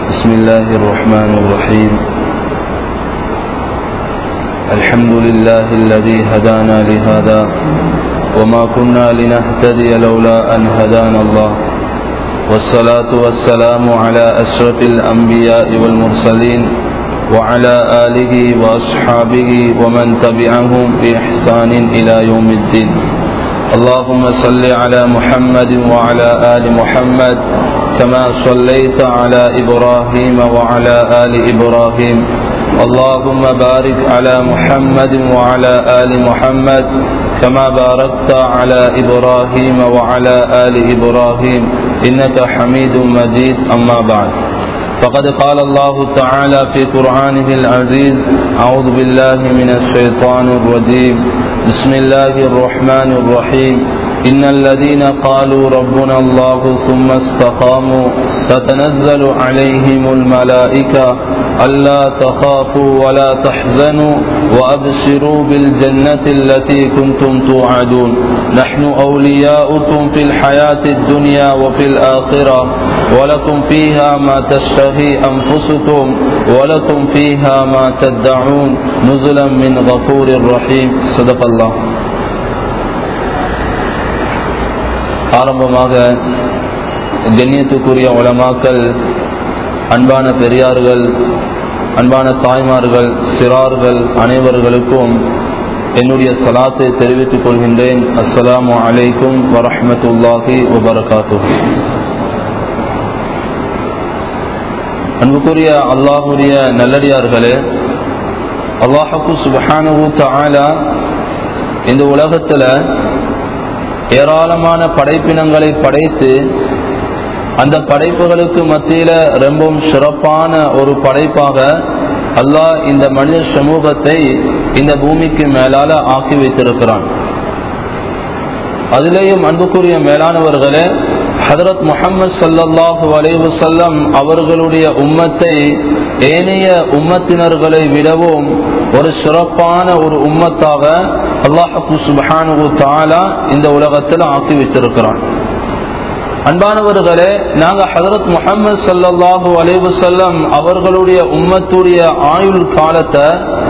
بسم الله الرحمن الرحيم الحمد لله الذي هدانا لهذا وما كنا لنهتدي لولا أن هدانا الله والصلاة والسلام على أشرف الأنبياء والمرسلين وعلى آله وأصحابه ومن تبعهم بإحسان إلى يوم الدين اللهم صل على محمد وعلى آل محمد كما صليت على إبراهيم وعلى آل إبراهيم اللهم بارك على محمد وعلى آل محمد كما باركت على إبراهيم وعلى آل إبراهيم إنك حميد مجيد أما بعد فقد قال الله تعالى في قرآنه العزيز أعوذ بالله من الشيطان الرجيم بسم الله الرحمن الرحيم إن الذين قالوا ربنا الله ثم استقاموا تتنزل عليهم الملائكة ألا تخافوا ولا تحزنوا وأبشروا بالجنة التي كنتم توعدون نحن أولياؤكم في الحياة الدنيا وفي الآخرة ولكم فيها ما تشتهي أنفسكم ولكم فيها ما تدعون نزلا من غفور رحيم صدق الله ஆரம்பமாக கண்ணியத்துக்குரிய உலமாக்கள் அன்பான பெரியார்கள் அன்பான தாய்மார்கள் சிறார்கள் அனைவர்களுக்கும் என்னுடைய சலாத்தை தெரிவித்துக் கொள்கின்றேன் அஸ்ஸலாமு அலைக்கும் வரஹமத்துல்லாஹி வபரகாத்து அன்புக்குரிய அல்லாஹுடைய நல்லடியார்களே அல்லாஹு சுபஹானு தாலா இந்த உலகத்துல ஏராளமான படைப்பினங்களை படைத்து அந்த படைப்புகளுக்கு மத்தியில ரொம்பவும் சிறப்பான ஒரு படைப்பாக அல்லாஹ் இந்த மனித சமூகத்தை இந்த பூமிக்கு மேலால ஆக்கி வைத்திருக்கிறான் அதிலேயும் அன்புக்குரிய மேலானவர்களே ஹதரத் முகமது சல்லல்லாஹு அலைவசல்லம் அவர்களுடைய உம்மத்தை ஏனைய உம்மத்தினர்களை விடவும் ஒரு சிறப்பான ஒரு உம்மத்தாக அல்லாஹு சுபஹானு தாலா இந்த உலகத்தில் ஆக்கி வைத்திருக்கிறான் அன்பானவர்களே நாங்க ஹதரத் முகமது சல்லாஹூ அலைவசல்லம் அவர்களுடைய உம்மத்துடைய ஆயுள் காலத்தை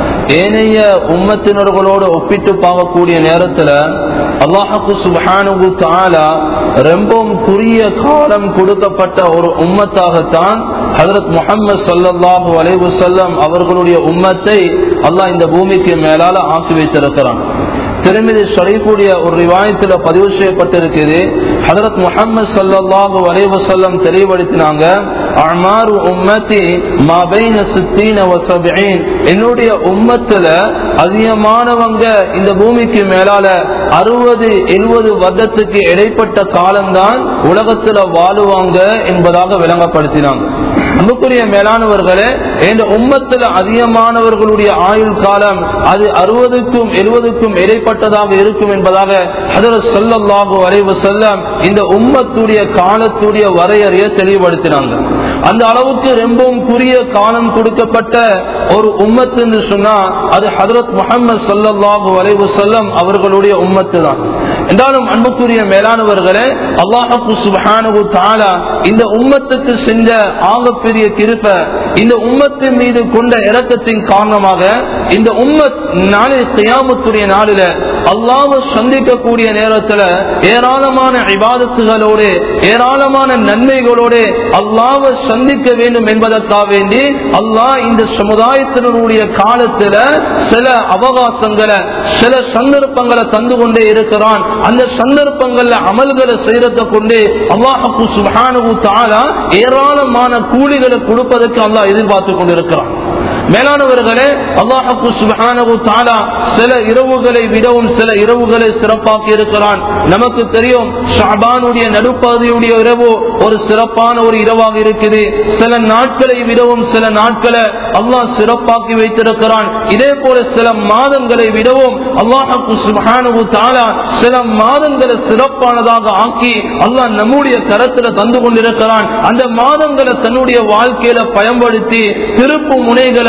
ஏனைய உம்மத்தினர்களோடு ஒப்பிட்டு பார்க்கக்கூடிய நேரத்துல அல்லாஹு சுபஹானு தாலா ரொம்பவும் குறுகிய காலம் கொடுக்கப்பட்ட ஒரு உம்மத்தாகத்தான் ஹதரத் முகமது சல்லாஹூ அலைவசல்லம் அவர்களுடைய உம்மத்தை அல்லாஹ் இந்த பூமிக்கு மேலால ஆக்கி வைத்திருக்கிறான் திருமதி ஷரீஃபுடைய ஒரு ரிவாயத்தில் பதிவு செய்யப்பட்டிருக்குது ஹதரத் முகமது சல்லாஹூ அலைவசல்லம் தெளிவுபடுத்தினாங்க அமாரு உம்மத்தி மாபைன சித்தீன வசபீன் என்னுடைய உம்மத்துல அதிகமானவங்க இந்த பூமிக்கு மேலால அறுபது எழுபது வருடத்துக்கு இடைப்பட்ட காலம்தான் உலகத்துல வாழுவாங்க என்பதாக விளங்கப்படுத்தினாங்க அன்புக்குரிய மேலானவர்களே இந்த உம்மத்துல அதிகமானவர்களுடைய ஆயுள் காலம் அது அறுபதுக்கும் எழுபதுக்கும் இடைப்பட்டதாக இருக்கும் என்பதாக ஹதரத் சொல்லல்லாஹு வரைவு செல்லம் இந்த உம்மத்துடைய காலத்துடைய வரையறையை தெளிவுபடுத்தினாங்க அந்த அளவுக்கு ரொம்பவும் குறுகிய காலம் கொடுக்கப்பட்ட ஒரு உம்மத்து என்று சொன்னா அது ஹதரத் முகமது சல்லாஹூ வரைவு செல்லம் அவர்களுடைய உம்மத்து தான் என்றாலும் அன்புக்குரிய மேலானவர்களே அல்லாஹு சுபஹானு தாலா இந்த உம்மத்துக்கு செஞ்ச ஆகப்பெரிய கிருப்ப இந்த உம்மத்தின் மீது கொண்ட இறக்கத்தின் காரணமாக இந்த உம்மத் நாளை தியாமத்துடைய நாளில அல்லாவை சந்திக்கக்கூடிய நேரத்துல ஏராளமான இபாதத்துகளோடு ஏராளமான நன்மைகளோடு அல்லாவை சந்திக்க வேண்டும் என்பதற்காக வேண்டி அல்லாஹ் இந்த சமுதாயத்தினருடைய காலத்துல சில அவகாசங்களை சில சந்தர்ப்பங்களை தந்து கொண்டே இருக்கிறான் அந்த சந்தர்ப்பங்கள்ல அமல்களை செய்யறத கொண்டு அல்லாஹு சுபானு தாலா ஏராளமான கூலிகளை கொடுப்பதற்கு அல்லாஹ் எதிர்பார்த்து கொண்டிருக்கிறான் மேலானவர்களே அல்லாஹு சுபஹானஹு தஆலா சில இரவுகளை விடவும் சில இரவுகளை சிறப்பாக்கி இருக்கிறான் நமக்கு தெரியும் ஷாபானுடைய நடுப்பகுதியுடைய இரவு ஒரு சிறப்பான ஒரு இரவாக இருக்குது சில நாட்களை விடவும் சில நாட்களை அல்லாஹ் சிறப்பாக்கி வைத்திருக்கிறான் இதே போல சில மாதங்களை விடவும் அல்லாஹு சுபஹானஹு தஆலா சில மாதங்களை சிறப்பானதாக ஆக்கி அல்லாஹ் நம்முடைய கரத்துல தந்து கொண்டிருக்கிறான் அந்த மாதங்களை தன்னுடைய வாழ்க்கையில பயன்படுத்தி திருப்பு முனைகளை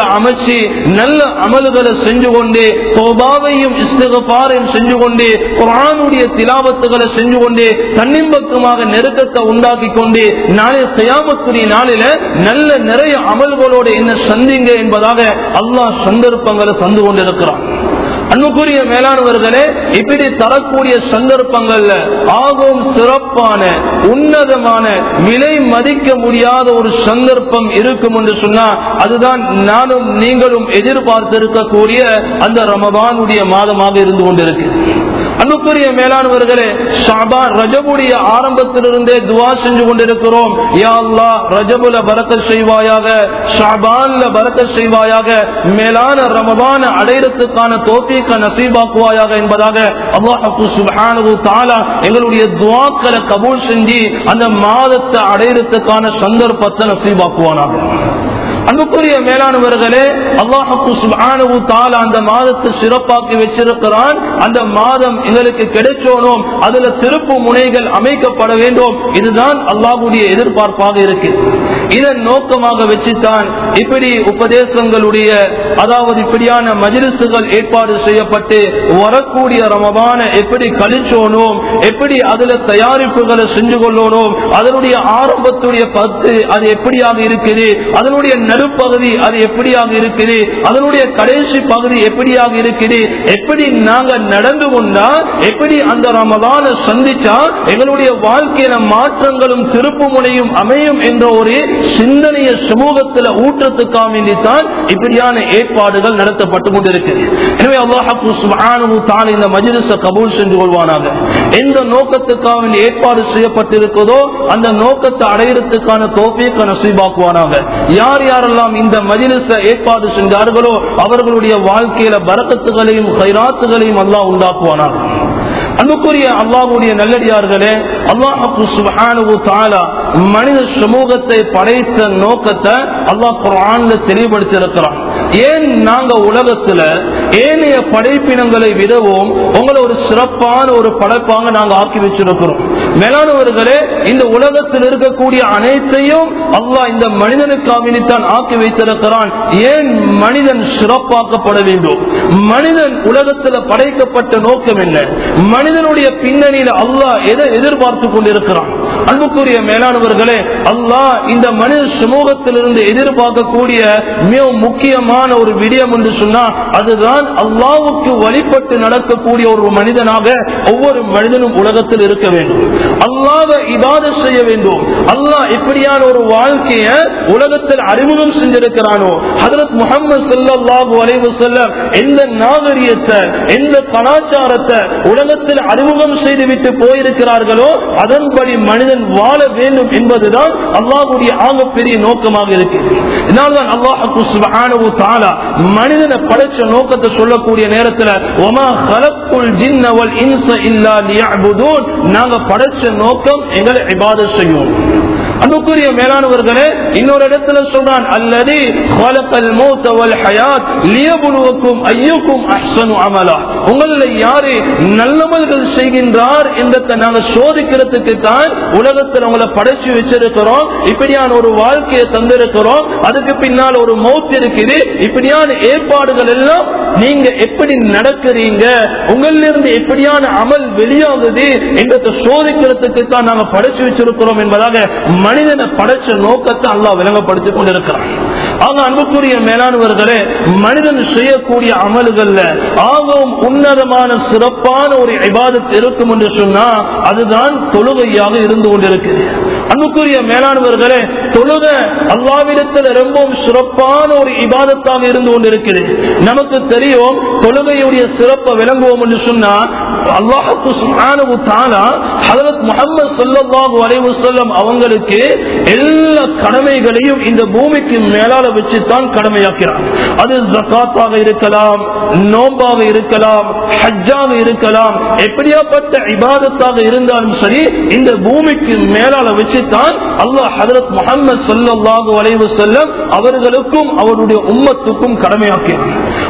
அமைச்சு நல்ல அமல்களை செஞ்சு கொண்டு தோபாவையும் இஸ்திகபாரையும் செஞ்சு கொண்டு குரானுடைய திலாவத்துகளை செஞ்சு கொண்டு தன்னிம்பக்கமாக நெருக்கத்தை உண்டாக்கி கொண்டு நாளை செய்யாமக்கூடிய நாளில நல்ல நிறைய அமல்களோடு என்ன சந்திங்க என்பதாக அல்லாஹ் சந்தர்ப்பங்களை தந்து கொண்டிருக்கிறான் அன்புக்குரிய மேலானவர்களே இப்படி தரக்கூடிய சந்தர்ப்பங்கள்ல ஆகும் சிறப்பான உன்னதமான விலை மதிக்க முடியாத ஒரு சந்தர்ப்பம் இருக்கும் என்று சொன்னா அதுதான் நானும் நீங்களும் எதிர்பார்த்திருக்கக்கூடிய அந்த ரமபானுடைய மாதமாக இருந்து கொண்டிருக்கு அன்புக்குரிய மேலானவர்களே ஷாபான் ரஜபுடைய ஆரம்பத்திலிருந்தே துவா செஞ்சு கொண்டிருக்கிறோம் யா அல்லா ரஜபுல பரக்க செய்வாயாக ஷாபான்ல பரக்க செய்வாயாக மேலான ரமபான அடையறதுக்கான தோப்பிக்க நசீபாக்குவாயாக என்பதாக அல்லாஹு சுப்ஹானஹு தஆலா எங்களுடைய துவாக்களை கபூல் செஞ்சு அந்த மாதத்தை அடையறதுக்கான சந்தர்ப்பத்தை நசீபாக்குவானாக அன்புக்குரிய மேலானவர்களே அல்லாஹு சுப்ஹானஹு தஆலா அந்த மாதத்தை சிறப்பாக்கி வச்சிருக்கிறான் அந்த மாதம் எங்களுக்கு கிடைச்சோனும் அதுல திருப்பு முனைகள் அமைக்கப்பட வேண்டும் இதுதான் அல்லாஹ்வுடைய எதிர்பார்ப்பாக இருக்கு இதன் நோக்கமாக வச்சுத்தான் இப்படி உபதேசங்களுடைய அதாவது இப்படியான மஜிலிசுகள் ஏற்பாடு செய்யப்பட்டு வரக்கூடிய ரமபான எப்படி கழிச்சோனும் எப்படி அதுல தயாரிப்புகளை செஞ்சு கொள்ளணும் அதனுடைய ஆரம்பத்துடைய பத்து அது எப்படியாக இருக்குது அதனுடைய நடுப்பகுதி அது எப்படியாக இருக்குது அதனுடைய கடைசி பகுதி எப்படியாக இருக்குது எப்படி நாங்க நடந்து கொண்டா எப்படி அந்த ரமதான சந்திச்சா எங்களுடைய வாழ்க்கையில மாற்றங்களும் திருப்பு முனையும் அமையும் என்ற ஒரு சிந்தனைய சமூகத்தில் ஊற்றத்துக்காக வேண்டித்தான் இப்படியான ஏற்பாடுகள் நடத்தப்பட்டு கொண்டிருக்கிறது எனவே அல்லாஹு சுப்ஹானஹு தஆலா இந்த மஜ்லிஸை கபூல் செஞ்சு கொள்வானாக எந்த நோக்கத்துக்காக வேண்டி ஏற்பாடு செய்யப்பட்டிருக்கிறதோ அந்த நோக்கத்தை அடையிறதுக்கான தோப்பியக்க நசீபாக்குவானாக யார் யாரெல்லாம் இந்த மஜ்லிஸை ஏற்பாடு செஞ்சார்களோ அவர்களுடைய வாழ்க்கையில பரக்கத்துகளையும் கைராத்துகளையும் அல்லாஹ் உண்டாக்குவானாக அன்புக்குரிய அல்லாஹ்வுடைய நல்லடியார்களே அல்லாஹு சுப்ஹானஹு தஆலா மனித சமூகத்தை படைத்த நோக்கத்தை அல்லாஹ் குர்ஆன்ல தெளிவுபடுத்தி இருக்கிறான் ஏன் நாங்க உலகத்துல ஏனைய படைப்பினங்களை விடவும் உங்களை ஒரு சிறப்பான ஒரு படைப்பாங்க நாங்க ஆக்கி வச்சிருக்கிறோம் மேலானவர்களே இந்த உலகத்தில் இருக்கக்கூடிய அனைத்தையும் அல்லாஹ் இந்த மனிதனுக்காகத்தான் ஆக்கி வைத்திருக்கிறான் ஏன் மனிதன் சிறப்பாக்கப்பட வேண்டும் மனிதன் உலகத்தில் படைக்கப்பட்ட நோக்கம் என்ன மனிதனுடைய பின்னணியில் அல்லாஹ் எதை எதிர்பார்த்து கொண்டிருக்கிறான் அன்புக்குரிய மேலானவர்களே அல்லாஹ் இந்த மனித சமூகத்திலிருந்து எதிர்பார்க்கக்கூடிய மிக முக்கியமான ஒரு விடயம் என்று சொன்னா அதுதான் அல்லாவுக்கு வழிபட்டு நடக்கக்கூடிய ஒரு மனிதனாக ஒவ்வொரு மனிதனும் உலகத்தில் இருக்க வேண்டும் அல்லாவை இபாத செய்ய வேண்டும் அல்லாஹ் இப்படியான ஒரு வாழ்க்கைய உலகத்தில் அறிமுகம் செஞ்சிருக்கிறானோ ஹதரத் முகமது ஸல்லல்லாஹு அலைஹி வஸல்லம் எந்த நாகரிகத்தை எந்த கலாச்சாரத்தை உலகத்தில் அறிமுகம் செய்துவிட்டு போயிருக்கிறார்களோ அதன்படி மனிதன் வாழ வேண்டும் என்பதுதான் அல்லாஹ்வுடைய ஆகப்பெரிய நோக்கமாக இருக்கு இதனால்தான் அல்லாஹு சுப்ஹானஹு தஆலா மனிதனை படைச்ச நோக்கத்தை சொல்லக்கூடிய நேரத்துல ஒமா ஹலக்குல் ஜின்ன வல் இன்ச இல்லா லியஅபுதூன் நாங்க படைச்ச நோக்கம் எங்களை இபாதத் செய்யும் அன்புக்குரிய மேலானவர்களே இன்னொரு இடத்துல சொல்றான் அல்லது خلقல் மௌத வல் ஹயாத் லியபுலுவக்கும் ஐயுக்கும் அஹ்சனு அமலா உங்கள யாரு நல்லமல்கள் செய்கின்றார் என்றதை நாங்க சோதிக்கிறதுக்கு தான் உலகத்தில் உங்களை படைச்சு வச்சிருக்கிறோம் இப்படியான ஒரு வாழ்க்கையை தந்திருக்கிறோம் அதுக்கு பின்னால் ஒரு மௌத் இருக்குது இப்படியான ஏற்பாடுகள் எல்லாம் நீங்க எப்படி நடக்கிறீங்க உங்களிலிருந்து எப்படியான அமல் வெளியாகுது என்றதை சோதிக்கிறதுக்கு தான் நாங்க படைச்சு வச்சிருக்கிறோம் என்பதாக மனிதனை படைச்ச நோக்கத்தை அல்லாஹ் விளங்கப்படுத்திக் கொண்டிருக்கிறான் ஆக அன்புக்குரிய மேலானவர்களே மனிதன் செய்யக்கூடிய அமல்கள்ல ஆகவும் உன்னதமான சிறப்பான ஒரு இபாதத் இருக்கும் என்று சொன்னா அதுதான் தொழுகையாக இருந்து கொண்டிருக்கிறது அன்புக்குரிய மேலானவர்களே தொழுக அல்லாவிடத்தில் ரொம்பவும் சிறப்பான ஒரு இபாதத்தாக இருந்து கொண்டிருக்கிறது நமக்கு தெரியும் தொழுகையுடைய சிறப்பை விளங்குவோம் என்று சொன்னா அல்லாஹுக்கு சுப்ஹானஹு தஆலா ஹஜரத் முஹம்மது ஸல்லல்லாஹு அலைஹி வஸல்லம் அவங்களுக்கு எல்லா கடமைகளையும் இந்த பூமிக்கு மேலால வச்சு தான் கடமையாக்கிறார் அது ஜகாத்தாக இருக்கலாம் நோம்பாக இருக்கலாம் ஹஜ்ஜாக இருக்கலாம் எப்படியாப்பட்ட இபாதத்தாக இருந்தாலும் சரி இந்த பூமிக்கு மேலால வச்சு தான் அல்லாஹ் ஹஜரத் முஹம்மது ஸல்லல்லாஹு அலைஹி வஸல்லம் அவர்களுக்கும் அவருடைய உம்மத்துக்கும் கடமையாக்கிறார்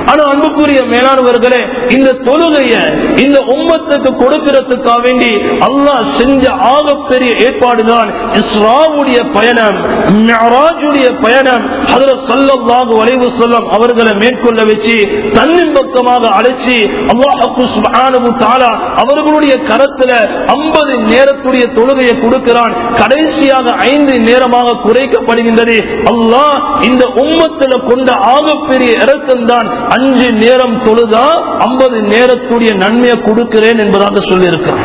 ஆனா அன்புக்குரிய மேலானவர்களே இந்த தொழுகைய இந்த உம்மத்துக்கு கொடுக்கிறதுக்காக வேண்டி அல்லாஹ் செஞ்ச ஆகப்பெரிய ஏற்பாடுதான் இஸ்ராவுடைய பயணம் மிஅராஜுடைய பயணம் அதுல சல்லல்லாஹு அலைஹி வஸல்லம் அவர்களை மேற்கொள்ள வச்சு தன்னின் பக்கமாக அழைச்சி அல்லாஹு சுப்ஹானஹு தஆலா அவர்களுடைய கரத்துல 50 நேரத்துடைய தொழுகையை கொடுக்கிறான் கடைசியாக ஐந்து நேரமாக குறைக்கப்படுகின்றது அல்லாஹ் இந்த உம்மத்துல கொண்ட ஆகப்பெரிய இறக்கம் தான் அஞ்சு நேரம் தொழுதா 50 நேரத்துடைய நன்மையை கொடுக்கிறேன் என்பதாக சொல்லியிருக்கிறான்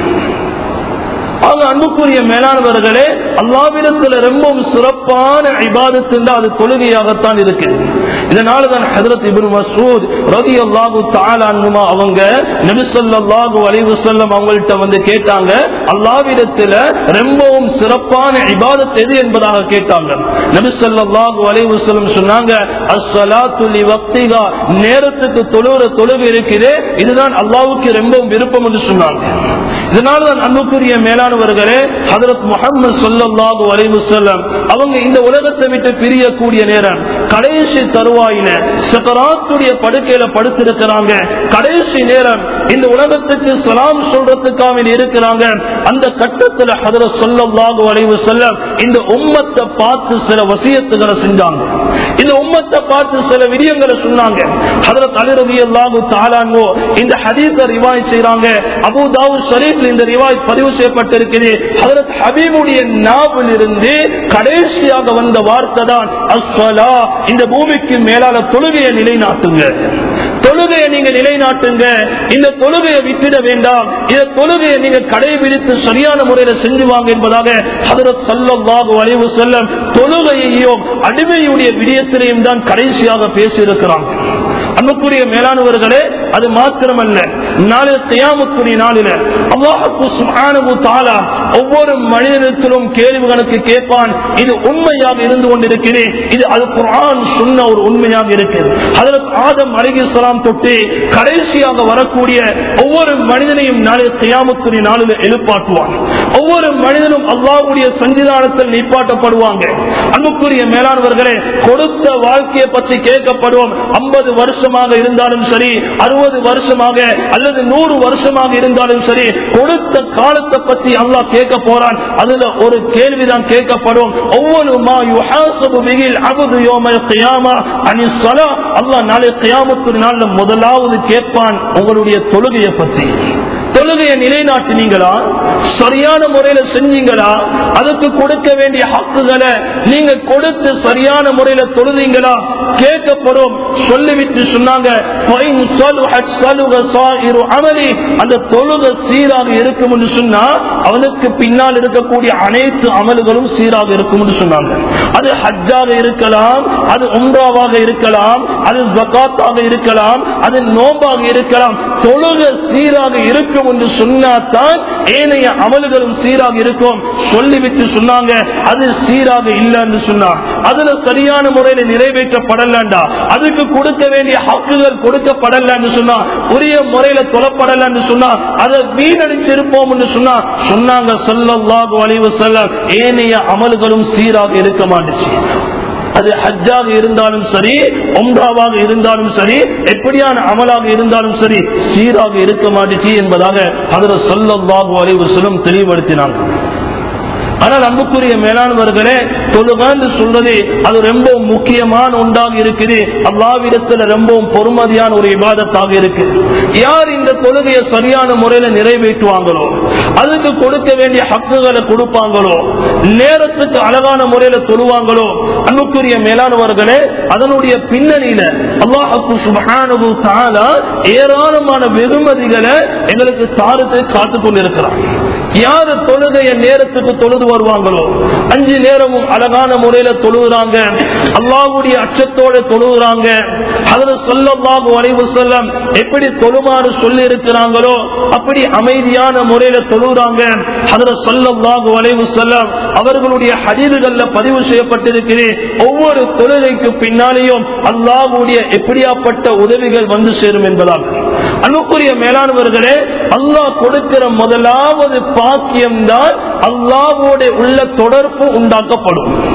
ஆக அன்புக்குரிய மேலானவர்களே அல்லாவிடத்துல ரொம்பவும் சிறப்பான இபாதத்து அது தொழுகையாகத்தான் இருக்கு இதனால தான் ஹதரத் இப்னு மசூத் ரதி அல்லாஹு தாலான்னுமா அவங்க நபிசல்லாஹு அலைவு செல்லம் அவங்கள்ட்ட வந்து கேட்டாங்க அல்லாவிடத்துல ரொம்பவும் சிறப்பான இபாதத் எது என்பதாக கேட்டாங்க நபிசல்லாஹு அலைவு செல்லம் சொன்னாங்க அஸ்ஸலாத்து லி வக்திகா நேரத்துக்கு தொழுகிற தொழுகை இருக்குது இதுதான் அல்லாவுக்கு ரொம்பவும் விருப்பம் என்று சொன்னாங்க இதனால்தான் அன்புக்குரிய மேலானவர்களே ஹதரத் முகமது சொல்லல்லாஹு அலைவு செல்லம் அவங்க இந்த உலகத்தை விட்டு பிரியக்கூடிய நேரம் கடைசி தருவாயில சக்கராத்துடைய படுக்கையில படுத்திருக்கிறாங்க கடைசி நேரம் இந்த உலகத்துக்கு சலாம் சொல்றதுக்காக இருக்கிறாங்க அந்த கட்டத்துல ஹதரத் சொல்லல்லாஹு அலைவு செல்லம் இந்த உம்மத்தை பார்த்து சில வசியத்துகளை செஞ்சாங்க இந்த உம்மத்தை பார்த்து சில விடயங்களை சொன்னாங்க ஹதரத் அலிரவி அல்லாஹு தாலான்வோ இந்த ஹதீஸை ரிவாய் செய்யறாங்க அபு தாவூத் ஷரீஃப் இந்த ரிவாய் பதிவு செய்யப்பட்டிருக்கிறது ஹதரத் ஹபீபுடைய நாவில் இருந்து கடைசியாக வந்த வார்த்தை தான் அஸ்வலா இந்த பூமிக்கு மேலான தொழுகையை நிலைநாட்டுங்க தொழுகையை நீங்க நிலைநாட்டுங்க இந்த தொழுகையை விட்டுட வேண்டாம் இந்த தொழுகையை நீங்க கடைபிடித்து சரியான முறையில செஞ்சுவாங்க என்பதாக ஹதரத் சல்லல்லாஹு அலைஹி வஸல்லம் தொழுகையையும் அடிமையுடைய விடயத்திலையும் தான் கடைசியாக பேசியிருக்கிறாங்க அன்புக்குரிய மேலானவர்களே அது மாத்திரமல்ல நாளை தியாமத்துடைய நாளில அல்லாஹு சுப்ஹானஹு தஆலா ஒவ்வொரு மனிதனிடத்திலும் கேள்வி கணக்கு கேட்பான் இது உண்மையாக இருந்து கொண்டிருக்கிறது இது அது குர்ஆன் சொன்ன ஒரு உண்மையாக இருக்கிறது ஹஜரத் ஆதம் அலைஹிஸ்ஸலாம் தொட்டு கடைசியாக வரக்கூடிய ஒவ்வொரு மனிதனையும் நாளை தியாமத்துடைய நாளில் எழுப்பாட்டுவான் ஒவ்வொரு மனிதனும் அல்லாஹ்வுடைய சஞ்சிதானத்தில் நிப்பாட்டப்படுவாங்க அன்புக்குரிய மேலானவர்களே கொடுத்த வாழ்க்கையை பற்றி கேட்கப்படுவோம் ஐம்பது வருஷமாக இருந்தாலும் சரி அறுபது வருஷமாக அல்லது நூறு வருஷமாக இருந்தாலும் சரி கொடுத்த காலத்தை பற்றி அல்லாஹ் கேட்க போறான் அதுல ஒரு கேள்விதான் கேட்கப்படும் ஒவ்வொரு மா யுஹாசபு பிகில் அபது யோமல் கியாமா அனி ஸலா அல்லாஹ் நாளை கியாமத்து நாள்ல முதலாவது கேட்பான் உங்களுடைய தொழுகையை பற்றி தொழுகையை நிலைநாட்டினீங்களா சரியான முறையில செஞ்சீங்களா அதுக்கு கொடுக்க வேண்டிய ஹக்குகளை நீங்க கொடுத்து சரியான முறையில தொழுதீங்களா கேட்கப்படும் சொல்லிவிட்டு சொன்னாங்க "ஃபைன் ஸலுஹத் ஸலுஹ ஸாயிரு அமலி." அந்த தொழுகை சீராக இருக்கும் என்று சொன்னா அவனுக்கு பின்னால் இருக்கக்கூடிய அனைத்து அமல்களும் சீராக இருக்கும் என்று சொன்னாங்க அது ஹஜ்ஜாக இருக்கலாம் அது உம்ராவாக இருக்கலாம் அது ஜகாத்தாக இருக்கலாம் அது நோம்பாக இருக்கலாம் தொழுகை சீராக இருக்கும் என்று சொன்னாதான் ஏனைய அமல்களும் சீராக இருக்கும் சொல்லிவிட்டு சொன்னாங்க அது சீராக இல்லைன்னு சொன்னா அதுல சரியான முறையில நிறைவேற்றப்படலண்டா அதுக்கு கொடுக்க வேண்டிய ஹக்குகள் கொடுக்கப்படலன்னு சொன்னா உரிய முறையில தொலப்படலன்னு சொன்னா அதை வீணடிச்சிருப்போம் சொன்னா சொன்னாங்க சொல்லல்லாஹு அலைஹி வஸல்லம் ஏனைய அமல்களும் சீராக இருக்க மாட்டுச்சு அது ஹஜ்ஜாக இருந்தாலும் சரி ஒம்ராவாக இருந்தாலும் சரி எப்படியான அமலாக இருந்தாலும் சரி சீராக இருக்க மாட்டுச்சு என்பதாக அதில் சொல்லல்லாஹு அலைஹி வஸல்லம் தெளிவுபடுத்தினாங்க ஆனால் அன்புக்குரிய மேலானவர்களே தொழுகான்னு சொல்றது அது ரொம்ப முக்கியமான ஒன்றாக இருக்குது அல்லாவிடத்துல ரொம்பவும் பொறுமதியான ஒரு விவாதத்தாக இருக்கு யார் இந்த தொழுகையை சரியான முறையில நிறைவேற்றுவாங்களோ அதுக்கு கொடுக்க வேண்டிய ஹக்குகளை கொடுப்பாங்களோ நேரத்துக்கு அழகான முறையில தொழுவாங்களோ அன்புக்குரிய மேலானவர்களே அதனுடைய பின்னணியில அல்லாஹு சுபஹானஹு தஆலா ஏராளமான வெகுமதிகளை எங்களுக்கு தாரத்தை காத்துக் கொண்டிருக்கிறார் யாரு தொழுகைய நேரத்துக்கு தொழுது வருவாங்களோ அஞ்சு நேரமும் அழகான முறையில தொழுகிறாங்க அல்லாஹ்வுடைய அச்சத்தோட தொழுகிறாங்க அதுல சொல்லல்லாஹு அலைவு செல்லம் எப்படி தொழுமாறு சொல்லி இருக்கிறாங்களோ அப்படி அமைதியான முறையில தொழுகிறாங்க அதுல சொல்லல்லாஹு அலைவு செல்லம் அவர்களுடைய ஹதீதுகள்ல பதிவு செய்யப்பட்டிருக்கிறது ஒவ்வொரு தொழுகைக்கு பின்னாலேயும் அல்லாஹ்வுடைய எப்படியாப்பட்ட உதவிகள் வந்து சேரும் என்பதால் அன்புக்குரிய மேலானவர்களே அல்லாஹ் கொடுக்கிற முதலாவது பாக்கியம்தான் அல்லாஹ்வோட உள்ள தொடர்பு உண்டாக்கப்படும்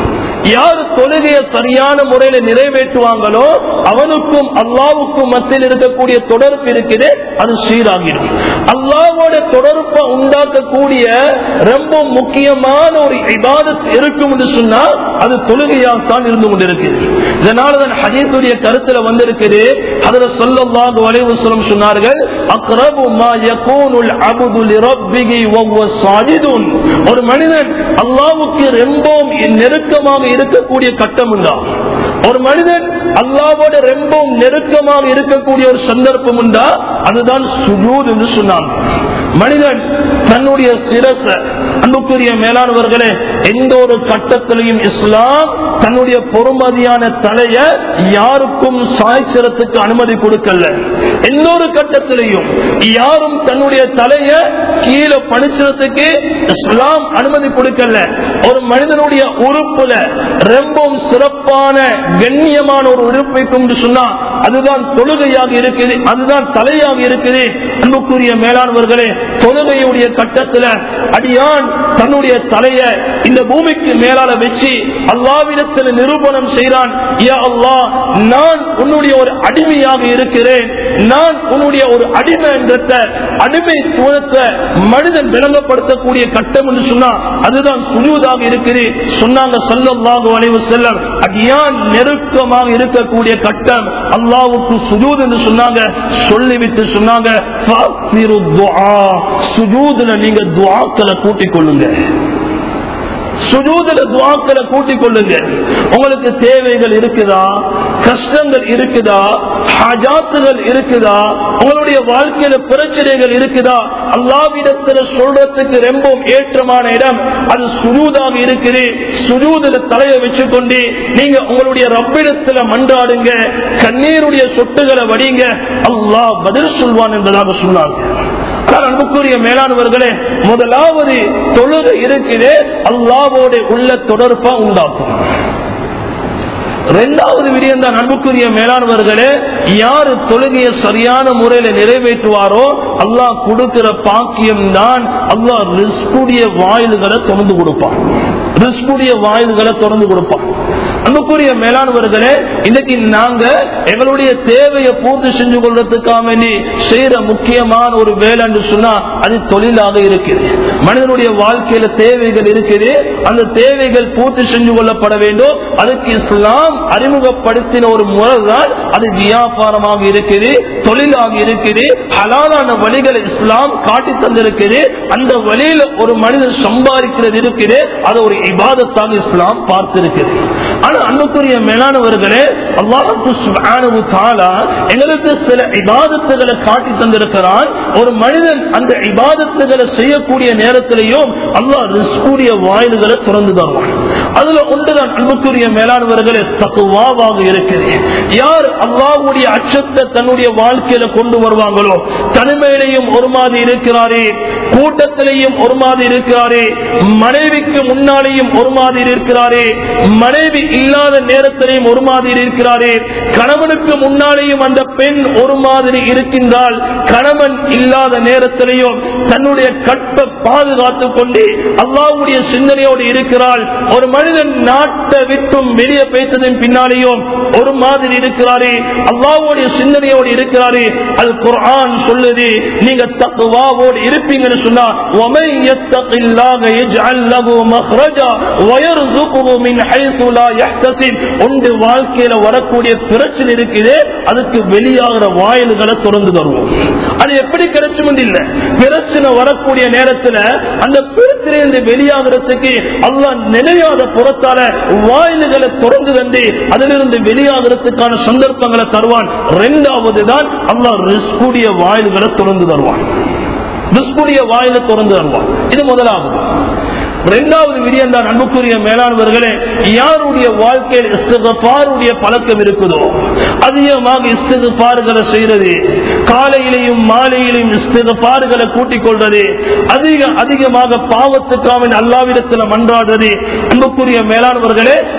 யார் தொழுகையை சரியான முறையில நிறைவேற்றுவாங்களோ அவனுக்கும் அல்லாவுக்கும் மத்தியில் இருக்கக்கூடிய தொடர்பு இருக்குது அது சீராகிடும் அல்லாவோட தொடர்பை உண்டாக்கக்கூடிய ரொம்ப முக்கியமான ஒரு இபாதத் இருக்கும் என்று சொன்னா அது தொழுகையாகத்தான் இருந்து கொண்டிருக்குது இதனாலதான் ஹதீசுடைய கருத்துல வந்திருக்குது அதுல சொல்லல்லாஹு அலைஹி வஸல்லம் சொன்னார்கள் அக்ரபு மா யகூனுல் அப்து லிரப்பிஹி வஹுவ சாஜிதுன் ஒரு மனிதன் அல்லாஹ்வுக்கு ரொம்பவும் நெருக்கமாக இருக்கக்கூடிய கட்டம் உண்டா ஒரு மனிதன் அல்லாவோட ரொம்பவும் நெருக்கமாக இருக்கக்கூடிய ஒரு சந்தர்ப்பம் உண்டா அதுதான் சுஜூத் என்று சொன்னாங்க மனிதன் தன்னுடைய சிரச அன்புக்குரிய மேலானவர்களே எந்த ஒரு கட்டத்திலையும் இஸ்லாம் தன்னுடைய பொறுமதியான தலைய யாருக்கும் சாய்ச்சிரத்துக்கு அனுமதி கொடுக்கல எந்த ஒரு கட்டத்திலையும் யாரும் தன்னுடைய தலைய கீழே பணிச்சிரத்துக்கு இஸ்லாம் அனுமதி கொடுக்கல ஒரு மனிதனுடைய உறுப்புல ரொம்பவும் சிறப்பான கண்ணியமான ஒரு உறுப்பை கொண்டு சொன்னா அதுதான் தொழுகையாக இருக்குது அதுதான் தலையாக இருக்குது அன்புக்குரிய மேலானவர்களே தொழுகையுடைய கட்டத்துல அடியான் தன்னுடைய தலைய இந்த பூமிக்கு மேலால வச்சு அல்லாவிடத்தில் நிரூபணம் செய்கிறான் யா அல்லாஹ் நான் உன்னுடைய ஒரு அடிமையாக இருக்கிறேன் நான் உன்னுடைய ஒரு அடிமை என்ற அடிமை தூரத்தை மனிதன் விளங்கப்படுத்தக்கூடிய கட்டம் என்று சொன்னா அதுதான் சுஜூதாக இருக்குது சொன்னாங்க சல்லல்லாஹு அலைஹி செல்லம் அடியான் நெருக்கமாக இருக்கக்கூடிய கட்டம் அல்லாவுக்கு சுஜூத் என்று சொன்னாங்க சொல்லிவிட்டு சொன்னாங்க "ஃபஅக்ஸிரு துஆ." சுஜூதுல நீங்க துஆக்களை கூட்டிக் கொள்ளுங்க சுஜூதுல துவாக்களை கூட்டிக் கொள்ளுங்க உங்களுக்கு தேவைகள் இருக்குதா கஷ்டங்கள் இருக்குதா ஹஜாத்துகள் இருக்குதா உங்களுடைய வாழ்க்கையில பிரச்சனைகள் இருக்குதா அல்லாவிடத்துல சொல்றதுக்கு ரொம்ப ஏற்றமான இடம் அது சுஜூதாக இருக்குது சுஜூதுல தலையை வச்சுக்கொண்டு நீங்க உங்களுடைய ரப்பிடத்துல மன்றாடுங்க கண்ணீருடைய சொட்டுகளை வடிங்க அல்லாஹ் பதில் சொல்வான் என்பதாக சொன்னாங்க ஆனால் அன்புக்குரிய மேலானவர்களே முதலாவது தொழுகை இருக்குது அல்லாவோட உள்ள தொடர்பா உண்டாக்கும் இரண்டாவது விடயம் தான் அன்புக்குரிய மேலானவர்களே யாரு தொழுகையை சரியான முறையில நிறைவேற்றுவாரோ அல்லாஹ் கொடுக்கிற பாக்கியம் தான் அல்லாஹ் ரிஸ்குடைய வாயில்களை திறந்து கொடுப்பான் ரிஸ்குடைய வாயில்களை திறந்து கொடுப்பான் அன்புக்குரிய மேலானவர்களே இன்னைக்கு நாங்க எங்களுடைய தேவையை பூர்த்தி செஞ்சு கொள்றதுக்காக வேண்டி செய்யற முக்கியமான ஒரு வேலை என்று சொன்னா அது தொழிலாக இருக்குது மனிதனுடைய வாழ்க்கையில தேவைகள் இருக்குது அந்த தேவைகள் பூர்த்தி செஞ்சு கொள்ளப்பட வேண்டும் அதுக்கு இஸ்லாம் அறிமுகப்படுத்தின ஒரு முறைதான் அது வியாபாரமாக இருக்குது தொழிலாக இருக்குது ஹலாலான வழிகளை இஸ்லாம் காட்டி தந்திருக்குது அந்த வழியில ஒரு மனிதன் சம்பாதிக்கிறது இருக்குது அது ஒரு இபாதத்தாக இஸ்லாம் பார்த்திருக்குது ஆனா அன்புக்குரிய மேலானவர்களே அல்லாஹு சுப்ஹானஹு தஆலா எங்களுக்கு சில இபாதத்துகளை காட்டி தந்திருக்கிறான் ஒரு மனிதன் அந்த இபாதத்துகளை செய்யக்கூடிய நேரத்திலையும் அல்லாஹ் ரிஸ்குடைய வாயில்களை திறந்து தருவான் அதுல ஒன்றுதான் அன்புக்குரிய மேலானவர்களே தக்குவாவாக இருக்குது யார் அல்லாஹ்வுடைய அச்சத்தை தன்னுடைய வாழ்க்கையில கொண்டு வருவாங்களோ தனிமையிலையும் ஒரு மாதிரி இருக்கிறாரே கூட்டத்திலையும் ஒரு மாதிரி இருக்கிறாரே மனைவிக்கு முன்னாலேயும் ஒரு மாதிரி இருக்கிறாரே மனைவி இல்லாத நேரத்திலையும் ஒரு மாதிரி இருக்கிறாரே கணவனுக்கு முன்னாலேயும் அந்த பெண் ஒரு மாதிரி இருக்கின்றால் கணவன் இல்லாத நேரத்திலையும் தன்னுடைய கற்பை பாதுகாத்துக் கொண்டு அல்லாவுடைய சிந்தனையோடு இருக்கிறாள் ஒரு மனிதன் நாட்டை விட்டும் வெளியே பேசதின் பின்னாலேயும் ஒரு மாதிரி இருக்கிறாரே அல்லாவுடைய சிந்தனையோடு இருக்கிறாரே அது குர்ஆன் சொல்லுது நீங்க தக்குவாவோடு இருப்பீங்கன்னு சொன்னா وَمَن يَتَّقِ اللَّهَ يَجْعَل لَّهُ مَخْرَجًا وَيَرْزُقْهُ مِنْ حَيْثُ لَا يَحْتَسِبُ உண்டு வாழ்க்கையில வரக்கூடிய பிரச்சனை இருக்குது அதுக்கு வெளியாகிற வாயில்களை திறந்து தருவோம் அது எப்படி கிடைச்சும் இல்ல பிரச்சனை வரக்கூடிய நேரத்துல அந்த பிரச்சனை வெளியாகிறதுக்கு அல்லாஹ் நிலையாத புறத்தால வாயில்களை திறந்து தந்து அதிலிருந்து வெளியாகிறதுக்கான சந்தர்ப்பங்களை தருவான் இரண்டாவது தான் அல்லாஹ் ரிஸ்குடைய வாயில்களை திறந்து தருவான் ரிஸ்குடைய வாயில திறந்து தருவான் இது முதலாவது இரண்டாவது விடியம் தான் அன்புக்குரிய மேலானவர்களே யாருடைய வாழ்க்கையில் இஸ்திகபாருடைய பழக்கம் இருக்குதோ அதிகமாக இஸ்திகபாறுகளை செய்யறது காலையிலையும் மாலையிலையும் இஸ்திகபாறுகளை கூட்டிக் கொள்றது அதிக அதிகமாக பாவத்துக்காக அல்லாவிடத்தில் மன்றாடுறது அன்புக்குரிய மேலானவர்களே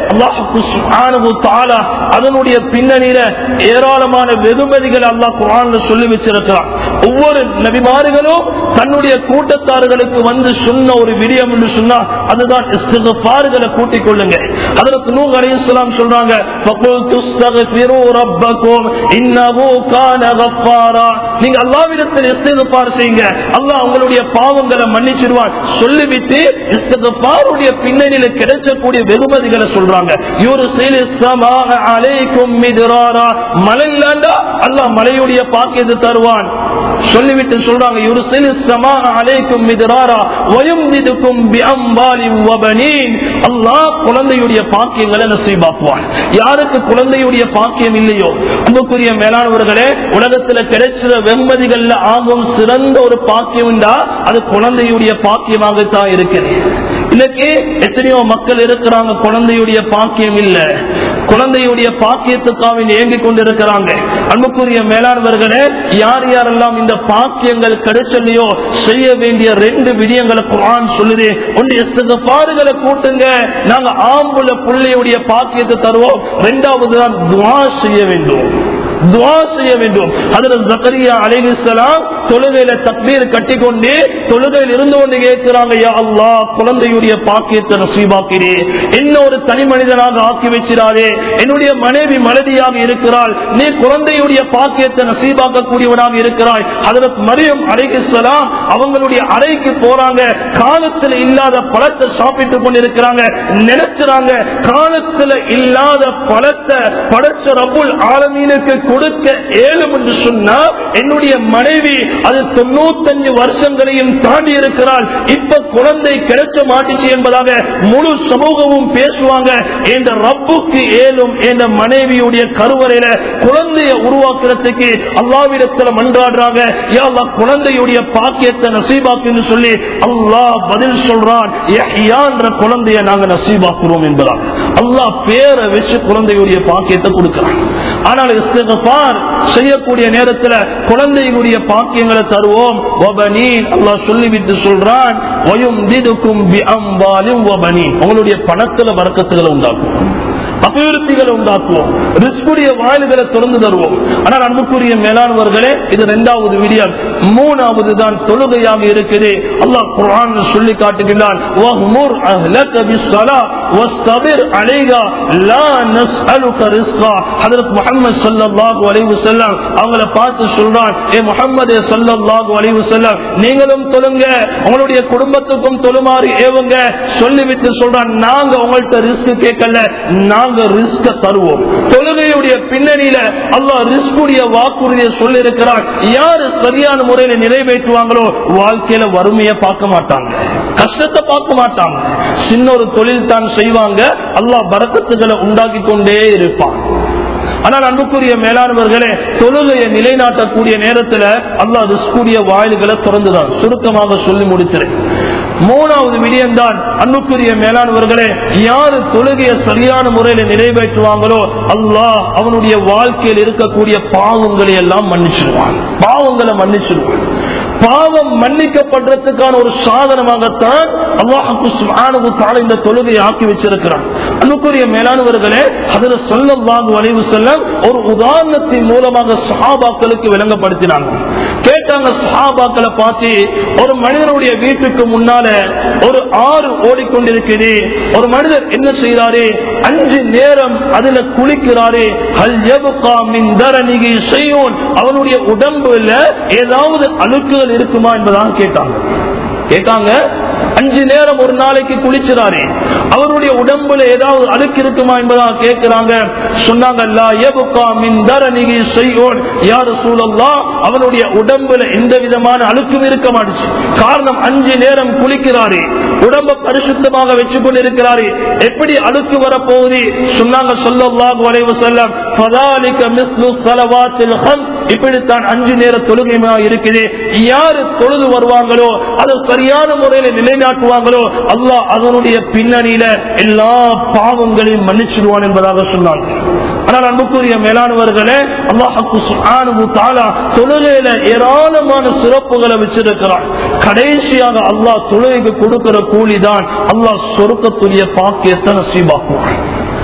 அல்லாஹு சுப்ஹானஹு தஆலா அதனுடைய பின்னணியில ஏராளமான வெகுமதிகள் அல்லாஹ் குர்ஆன்ல சொல்லி வச்சிருக்கிறான் ஒவ்வொரு நபிமார்களும் தன்னுடைய கூட்டத்தார்களுக்கு வந்து சொன்ன ஒரு விடயம் என்று சொன்னா அதுதான் இஸ்திக்ஃபார்களை கூட்டிக் கொள்ளுங்க அதற்கு நூஹ் அலைஹிஸ்ஸலாம் சொல்றாங்க فَقُلْتُ اسْتَغْفِرُوا رَبَّكُمْ إِنَّهُ كَانَ غَفَّارًا நீங்க அல்லாஹ்விடத்தில் இஸ்திக்ஃபார் செய்யுங்க அல்லாஹ் உங்களுடைய பாவங்களை மன்னிச்சிடுவான் சொல்லிவிட்டு இஸ்திக்ஃபாருடைய பின்னணியில கிடைக்கக்கூடிய வெகுமதிகளை சொல்றாங்க யுர்சிலு ஸமாஅ அலைக்கும் மித்ராரா மழை இல்லாண்டா அல்லாஹ் மழையுடைய பாக்கியத்தை தருவான் சொல்லிவிட்டு சொல்றாங்க யுர்சிலு ஸமாஅ அலைக்கும் மித்ராரா வயும்திதுக்கும் பிஅம்வாலின் வபனீன் அல்லாஹ் குழந்தையுடைய பாக்கியங்களை நசீபாக்குவான் யாருக்கு குழந்தையுடைய பாக்கியம் இல்லையோ அன்புக்குரிய மேலானவர்களே உலகத்துல கிடைச்சிற வெகுமதிகள்ல ஆகும் சிறந்த ஒரு பாக்கியம் உண்டா அது குழந்தையுடைய பாக்கியமாகத்தான் இருக்குது இன்னைக்கு எத்தனையோ மக்கள் இருக்கிறாங்க குழந்தையுடைய பாக்கியம் இல்ல குழந்தையுடைய பாக்கியத்துக்காக ஏங்கிக் கொண்டிருக்கிறாங்க அன்புக்குரிய மேலானவர்களே யார் யாரெல்லாம் இந்த பாக்கியங்கள் கிடைச்சலையோ செய்ய வேண்டிய ரெண்டு விடயங்களை குரான் சொல்லுது ஒன்று இஸ்திக்ஃபார்களை கூட்டுங்க நாங்க ஆம்புல பிள்ளையுடைய பாக்கியத்தை தருவோம் ரெண்டாவது தான் துவா செய்ய வேண்டும் துவா செய்ய வேண்டும் அதுல ஜக்கரியா அலைஹிஸ்ஸலாம் தொழுகையில தக்பீர் கட்டிக்கொண்டு தொழுகையில் இருந்து கொண்டு கேட்கிறாங்க யா அல்லாஹ் குழந்தையுடைய பாக்கியத்தை நசீபாக்கிறே என்ன ஒரு தனி மனிதனாக ஆக்கி வச்சிடாதே என்னுடைய மனைவி மலடியாக இருக்கிறாள் நீ குழந்தையுடைய பாக்கியத்தை நசீபாக்க கூடியவனாக இருக்கிறாய் அதுல மரியம் அலைஹிஸ்ஸலாம் அவங்களுடைய அறைக்கு போறாங்க காலத்துல இல்லாத பழத்தை சாப்பிட்டு கொண்டிருக்கிறாங்க நினைச்சுறாங்க காலத்துல இல்லாத பழத்தை படைச்ச ரப்புல் ஆலமீனுக்கு கொடுக்க ஏழும் என்று சொன்னா என்னுடைய மனைவி அது தொண்ணூத்தஞ்சு வருஷங்களையும் தாண்டி இருக்கிறாள் இப்ப குழந்தை கிடைச்ச மாட்டிச்சு என்பதாக முழு சமூகமும் பேசுவாங்க என்ற ரப்புக்கு ஏழும் என்ற மனைவியுடைய கருவறையில குழந்தைய உருவாக்குறதுக்கு அல்லாவிடத்துல மன்றாடுறாங்க யா அல்லாஹ் குழந்தையுடைய பாக்கியத்தை நசீபாக்குன்னு சொல்லி அல்லாஹ் பதில் சொல்றான் யஹ்யா என்ற குழந்தைய நாங்க நசீபாக்குறோம் என்பதால் அல்லாஹ் பேரை வச்சு குழந்தையுடைய பாக்கியத்தை கொடுக்கிறான் ஆனால் இஸ்திக்ஃபார் செய்யக்கூடிய நேரத்துல குழந்தைகளுடைய பாக்கியங்களை தருவோம் வபனீன் அல்லாஹ் சொல்லிவிட்டு சொல்றான் வயும்திதுக்கும் பிஅம்வாலின் வபனீன் உங்களுடைய பணத்துல வர்க்கத்துகளை உண்டாக்கும் அபிவிருத்திகளை உண்டாக்குவோம் ரிஸ்குடைய வாயில்களை திறந்து தருவோம் ஆனால் அன்புக்குரிய மேலானவர்களே இது இரண்டாவது விடியம் மூணாவது தான் தொழுகையாக இருக்குது அல்லாஹ் குர்ஆன் சொல்லி காட்டுகிறான் வஹ்முர் அஹ்லக பிஸ்ஸலா வஸ்தபிர் அலைஹா லா நஸ்அலுக ரிஸ்கா ஹஜ்ரத் முஹம்மது ஸல்லல்லாஹு அலைஹி வஸல்லம் அவங்கள பார்த்து சொல்றான் ஏ முஹம்மதே ஸல்லல்லாஹு அலைஹி வஸல்லம் நீங்களும் தொழுங்க உங்களுடைய குடும்பத்துக்கும் தொழுமாறு ஏவுங்க சொல்லிவிட்டு சொல்றான் நாங்க உங்கள்ட்ட ரிஸ்க் கேட்கல நாங்க ரிஸ்க தருவோம் தொழுகையுடைய பின்னணியில அல்லாஹ் ரிஸ்குடைய வாக்குறுதியை சொல்லி இருக்கிறான் யாரு சரியான முறையில நிறைவேற்றுவாங்களோ வாழ்க்கையில வறுமையை பார்க்க மாட்டாங்க கஷ்டத்தை பார்க்க மாட்டாங்க சின்ன ஒரு தொழில் தான் செய்வாங்க அல்லாஹ் பரக்கத்துகளை உண்டாக்கி கொண்டே இருப்பான் ஆனால் அன்புக்குரிய மேலானவர்களே தொழுகையை நிலைநாட்டக்கூடிய நேரத்துல அல்லாஹ் ரிஸ்குடைய வாயில்களை திறந்துதான் சுருக்கமாக சொல்லி முடிக்கிறேன் மூணாவது விடயம்தான் அன்புக்குரிய மேலானவர்களே யாரு தொழுகையை சரியான முறையில நிறைவேற்றுவாங்களோ அல்லாஹ் அவனுடைய வாழ்க்கையில் இருக்கக்கூடிய பாவங்களை எல்லாம் மன்னிச்சிருவான் பாவங்களை மன்னிச்சிருவான் பாவம் மன்னிக்கப்படுறதுக்கான ஒரு சாதனமாகத்தான் அல்லாஹு சுப்ஹானஹு தஆலா இந்த தொழுகையை ஆக்கி வச்சிருக்கிறான் அன்புக்குரிய மேலானவர்களே அதுல சொல்லல்லாஹு அலைஹி வஸல்லம் ஒரு உதாரணத்தின் மூலமாக சஹாபாக்களுக்கு விளங்கப்படுத்தினாங்க கேட்டாங்க சஹாபாக்களை பார்த்து ஒரு மனிதனுடைய வீட்டுக்கு முன்னால ஒரு ஆறு ஓடிக்கொண்டிருக்குது ஒரு மனிதர் என்ன செய்யறாரு அஞ்சு நேரம் அதுல குளிக்கிறாரு ஹல் யப்கா மின் தரனிகி செய்யோன் அவனுடைய உடம்புல ஏதாவது அழுக்குகள் இருக்குமா என்பதாக கேட்டாங்க கேட்டாங்க அஞ்சு நேரம் ஒரு நாளைக்கு குளிச்சுறாரு அவருடைய உடம்புல ஏதாவது அழுக்கு இருக்குமா என்பதாக கேட்கிறாங்க சொன்னாங்க "லா யப்கா மின் தரனிகி ஷைஉன்." யா ரசூலல்லாஹ், அவனுடைய உடம்புல எந்த விதமான அழுக்கும் இருக்க மாட்டுச்சு காரணம் அஞ்சு நேரம் குளிக்கிறாரு உடம்ப பரிசுத்தமாக வச்சு கொண்டிருக்கிறாரு எப்படி அழுக்கு வரப்போகுது சொன்னாங்க சொல்லல்லாஹு அலைஹி வஸல்லம் ஃபதாலிக மிஸ்லு ஸலவாத்தில் ஹம்ஸ் இப்படித்தான் அஞ்சு நேர தொழுகைமா இருக்குது யாரு தொழுது வருவாங்களோ அதை சரியான முறையில நிலைநாட்டுவாங்களோ அல்லாஹ் அதனுடைய பின்னணியில எல்லா பாவங்களையும் மன்னிச்சிடுவான் என்பதாக சொன்னாங்க ஆனால் அன்புக்குரிய மேலானவர்களே அல்லாஹு சுப்ஹானஹு தஆலா தொழுகையில ஏராளமான சிறப்புகளை வச்சிருக்கிறான் கடைசியாக அல்லாஹ் தொழுகைக்கு கொடுக்கிற கூலிதான் அல்லாஹ் சொருக்கத்துடைய பாக்கியத்தை நசீபாக்குவான்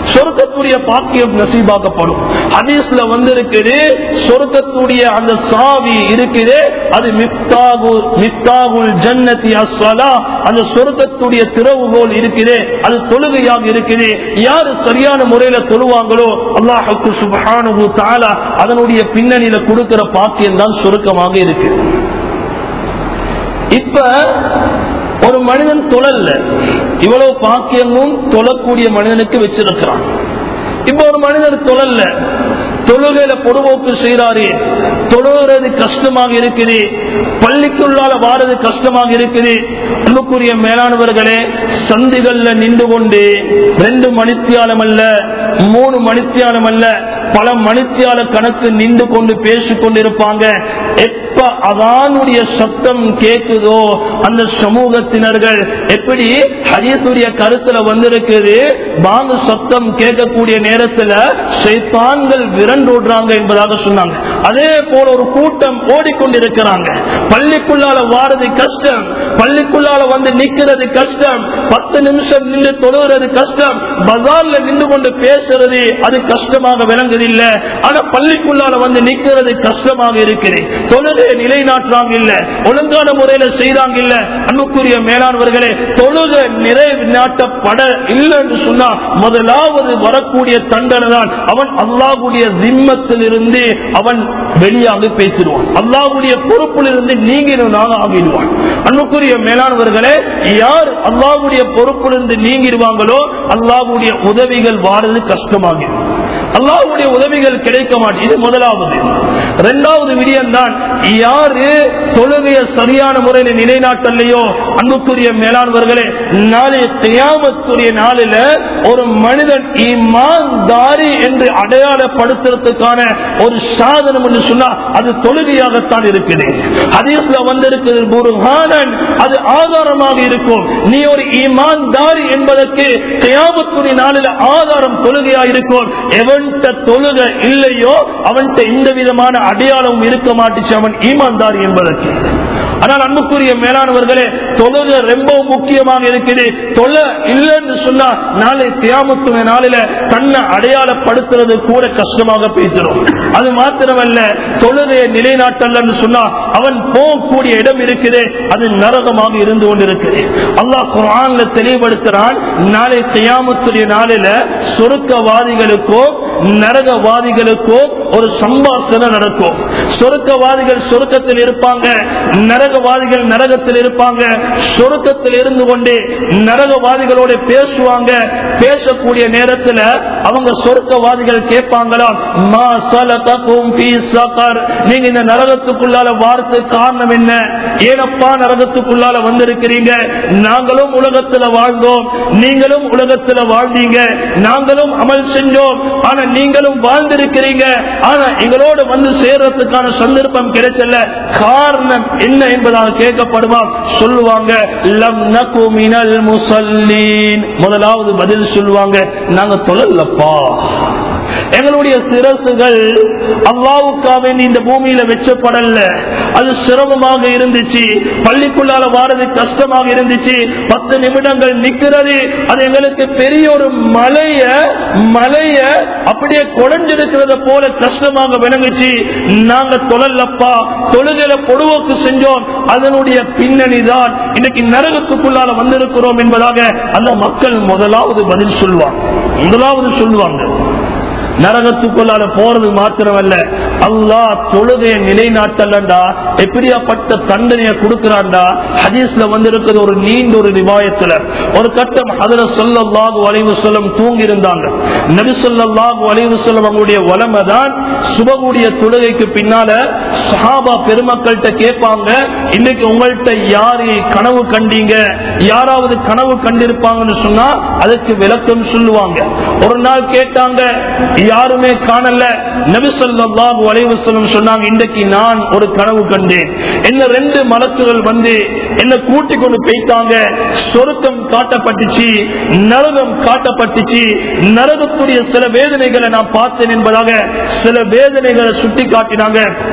சொர்க்கத்துடைய பாக்கியம் நசீபாக்கப்படும் ஹதீஸ்ல வந்திருக்குது சொர்க்கத்துடைய அந்த சாவி இருக்குது அது மிப்தாகு மிப்தாகுல் ஜன்னதி அஸ்ஸலா அந்த சொர்க்கத்துடைய திறவுகோல் இருக்குது அது தொழுகையாக இருக்குது யாரு சரியான முறையில தொழுவாங்களோ அல்லாஹுக்கு சுபஹானஹு தஆலா அதனுடைய பின்னணியில கொடுக்கிற பாக்கியம் தான் சுருக்கமாக இருக்கு இப்ப ஒரு மனிதன் தொழல்ல இவ்வளவு பாக்கியமும் தொழக்கூடிய மனிதனுக்கு வச்சிருக்கிறான் இப்ப ஒரு மனிதர் தொழல்ல தொழுகையில பொதுவோக்கு செய்யறாரு தொழுகிறது கஷ்டமாக இருக்குது பள்ளிக்குள்ளால வாரது கஷ்டமாக இருக்குது அன்புக்குரிய மேலானவர்களே சந்திகள்ல நின்று கொண்டு ரெண்டு மணித்தியாலம் அல்ல மூணு மணித்தியாலம் அல்ல பல மணித்தியால கணக்கு நின்று கொண்டு பேசிக் கொண்டிருப்பாங்க எப்ப அதானுடைய சத்தம் கேக்குதோ அந்த சமூகத்தினர்கள் எப்படி ஹரியத்துடைய கருத்துல வந்திருக்குது பாங்கு சத்தம் கேட்கக்கூடிய நேரத்துல சைத்தான்கள் விரண்டோடுறாங்க என்பதாக சொன்னாங்க அதே போல ஒரு கூட்டம் ஓடிக்கொண்டிருக்கிறாங்க பள்ளிக்குள்ளால வாரது கஷ்டம் பள்ளிக்குள்ளால வந்து நிக்கிறது கஷ்டம் பத்து நிமிஷம் நின்று தொழுகிறது கஷ்டம் பஜார்ல நின்று கொண்டு பேசுறது அது கஷ்டமாக விளங்குதில்ல ஆனா பள்ளிக்குள்ளால வந்து நிக்கிறது கஷ்டமாக இருக்குது தொழுகை நிலைநாட்டுறாங்க இல்ல ஒழுங்கான முறையில செய்றாங்க இல்ல அன்புக்குரிய மேலானவர்களே தொழுகை நிறைநாட்டப்பட இல்லை என்று சொன்னா முதலாவது வரக்கூடிய தண்டனை தான் அவன் அல்லாஹ்வுடைய திம்மத்தில் இருந்து அவன் வெளியாக பேசிடுவான் அல்லாஹ்வுடைய பொறுப்பில் இருந்து நீங்கினாக ஆகிடுவான் அன்புக்குரிய மேலானவர்களே யார் அல்லாஹ்வுடைய பொறுப்பில் இருந்து நீங்கிடுவாங்களோ அல்லாஹ்வுடைய உதவிகள் வாரது கஷ்டமாகும் அல்லாஹ்வுடைய உதவிகள் கிடைக்க மாட்டேன் இது முதலாவது இரண்டாவது விடயம் தான் யாரு தொழுகைய சரியான முறையில் நிலைநாட்டலையோ அன்புக்குரிய மேலானவர்களே நாளைய தியாமத்துடைய நாளில ஒரு மனிதன் ஈமான்தாரி என்று அடையாளப்படுத்துறதுக்கான ஒரு சாதனம் என்று சொன்னா அது தொழுகையாகத்தான் இருக்குது ஹதீஸ்ல வந்திருக்கிறது புருஹானன் அது ஆதாரமாக இருக்கும் நீ ஒரு ஈமான்தாரி என்பதற்கு தியாமத்துடைய நாளில ஆதாரம் தொழுகையா இருக்கும் எவன்கிட்ட தொழுகை இல்லையோ அவன்கிட்ட இந்த விதமான அடையாளம் இருக்க மாட்டுச்சு அவன் ஈமான்தாரி என்பதற்கு ஆனால் அன்புக்குரிய மேலானவர்களே தொழுகை ரொம்ப முக்கியமாக இருக்குது தொழ இல்லைன்னு சொன்னா நாளை தியாமத்துவ நாளில தன்னை அடையாளப்படுத்துறது கூட கஷ்டமாக பேசிடும் அது மாத்திரமல்ல தொழுகையை நிலைநாட்டல் சொன்னா அவன் போகக்கூடிய இடம் இருக்குது அது நரகமாக இருந்து கொண்டிருக்குது அல்லாஹ் குரான்ல தெளிவுபடுத்துறான் நாளை தியாமத்துடைய நாளில சொருக்கவாதிகளுக்கோ நரகவாதிகளுக்கோ ஒரு சம்பாஷணை நடக்கும் சொருக்கவாதிகள் சொருக்கத்தில் இருப்பாங்க நரகவாதிகள் நரகத்தில் இருப்பாங்க சொருக்கத்தில் இருந்து கொண்டு நரகவாதிகளோட பேசுவாங்க பேசக்கூடிய நேரத்துல அவங்க சொருக்கவாதிகள் கேட்பாங்களாம் மா சலகக்கும் ஃபீ ஸகர் நீங்க இந்த நரகத்துக்குள்ளால வார்த்தை காரணம் என்ன ஏனப்பா நரகத்துக்குள்ளால வந்திருக்கிறீங்க நாங்களும் உலகத்துல வாழ்ந்தோம் நீங்களும் உலகத்துல வாழ்ந்தீங்க நாங்களும் அமல் செஞ்சோம் ஆனா நீங்களும் வாழ்ந்திருக்கிறீங்க ஆனா எங்களோட வந்து சேர்றதுக்கான சந்தர்ப்பம் கிடைச்சல காரணம் என்ன என்பதாக கேட்கப்படுமா சொல்லுவாங்க லம் நகு மினல் முசல்லீன் முதலாவது பதில் சொல்லுவாங்க நாங்க தொழலப்பா எங்களுடைய சிரசுகள் அல்லாவுக்காக வேண்டி இந்த பூமியில வச்சப்படல அது சிரமமாக இருந்துச்சு பள்ளிக்குள்ளால வாரது கஷ்டமாக இருந்துச்சு பத்து நிமிடங்கள் நிக்கிறது அது எங்களுக்கு பெரிய ஒரு மலைய மலைய அப்படியே குறைஞ்சிருக்கிறத போல கஷ்டமாக விளங்குச்சு நாங்க தொழலப்பா தொழுகையில பொடுவோக்கு செஞ்சோம் அதனுடைய பின்னணி தான் இன்னைக்கு நரகத்துக்குள்ளால வந்திருக்கிறோம் என்பதாக அந்த மக்கள் முதலாவது பதில் சொல்லுவாங்க முதலாவது சொல்லுவாங்க நரகத்துக்குள்ளால போறது மாத்திரமல்ல அல்லாஹ் தொழுகையை நிலைநாட்டலண்டா எப்படியாப்பட்ட தண்டனையை கொடுக்கிறான்டா ஹதீஸ்ல வந்திருக்கிறது ஒரு நீண்ட ஒரு ரிவாயத்துல ஒரு கட்டம் அதுல சொல்லல்லாஹு அலைவு சொல்லம் தூங்கி இருந்தாங்க நபி சொல்லல்லாஹு அலைவு சொல்லம் அவங்களுடைய வளமை தான் சுபகுடைய தொழுகைக்கு பின்னால சஹாபா பெருமக்கள்கிட்ட கேட்பாங்க இன்னைக்கு உங்கள்கிட்ட யாரு கனவு கண்டீங்க யாராவது கனவு கண்டிருப்பாங்கன்னு சொன்னா அதுக்கு விளக்கம் சொல்லுவாங்க ஒரு நாள் கேட்டாங்க யாருமே காணல நபி ஸல்லல்லாஹு அலைஹி வஸல்லம் சொன்னாங்க இன்றைக்கு நான் ஒரு கனவு கண்டேன் என்ன ரெண்டு மலக்குகள் வந்து என்ன கூட்டி கொண்டு போயிட்டாங்க சொருக்கம் காட்டப்பட்டுச்சு நரகம் காட்டப்பட்டுச்சு நரகத்துடைய சில வேதனைகளை நான் பார்த்தேன் என்பதாக சில வேதனைகளை சுட்டி காட்டினாங்க அதுல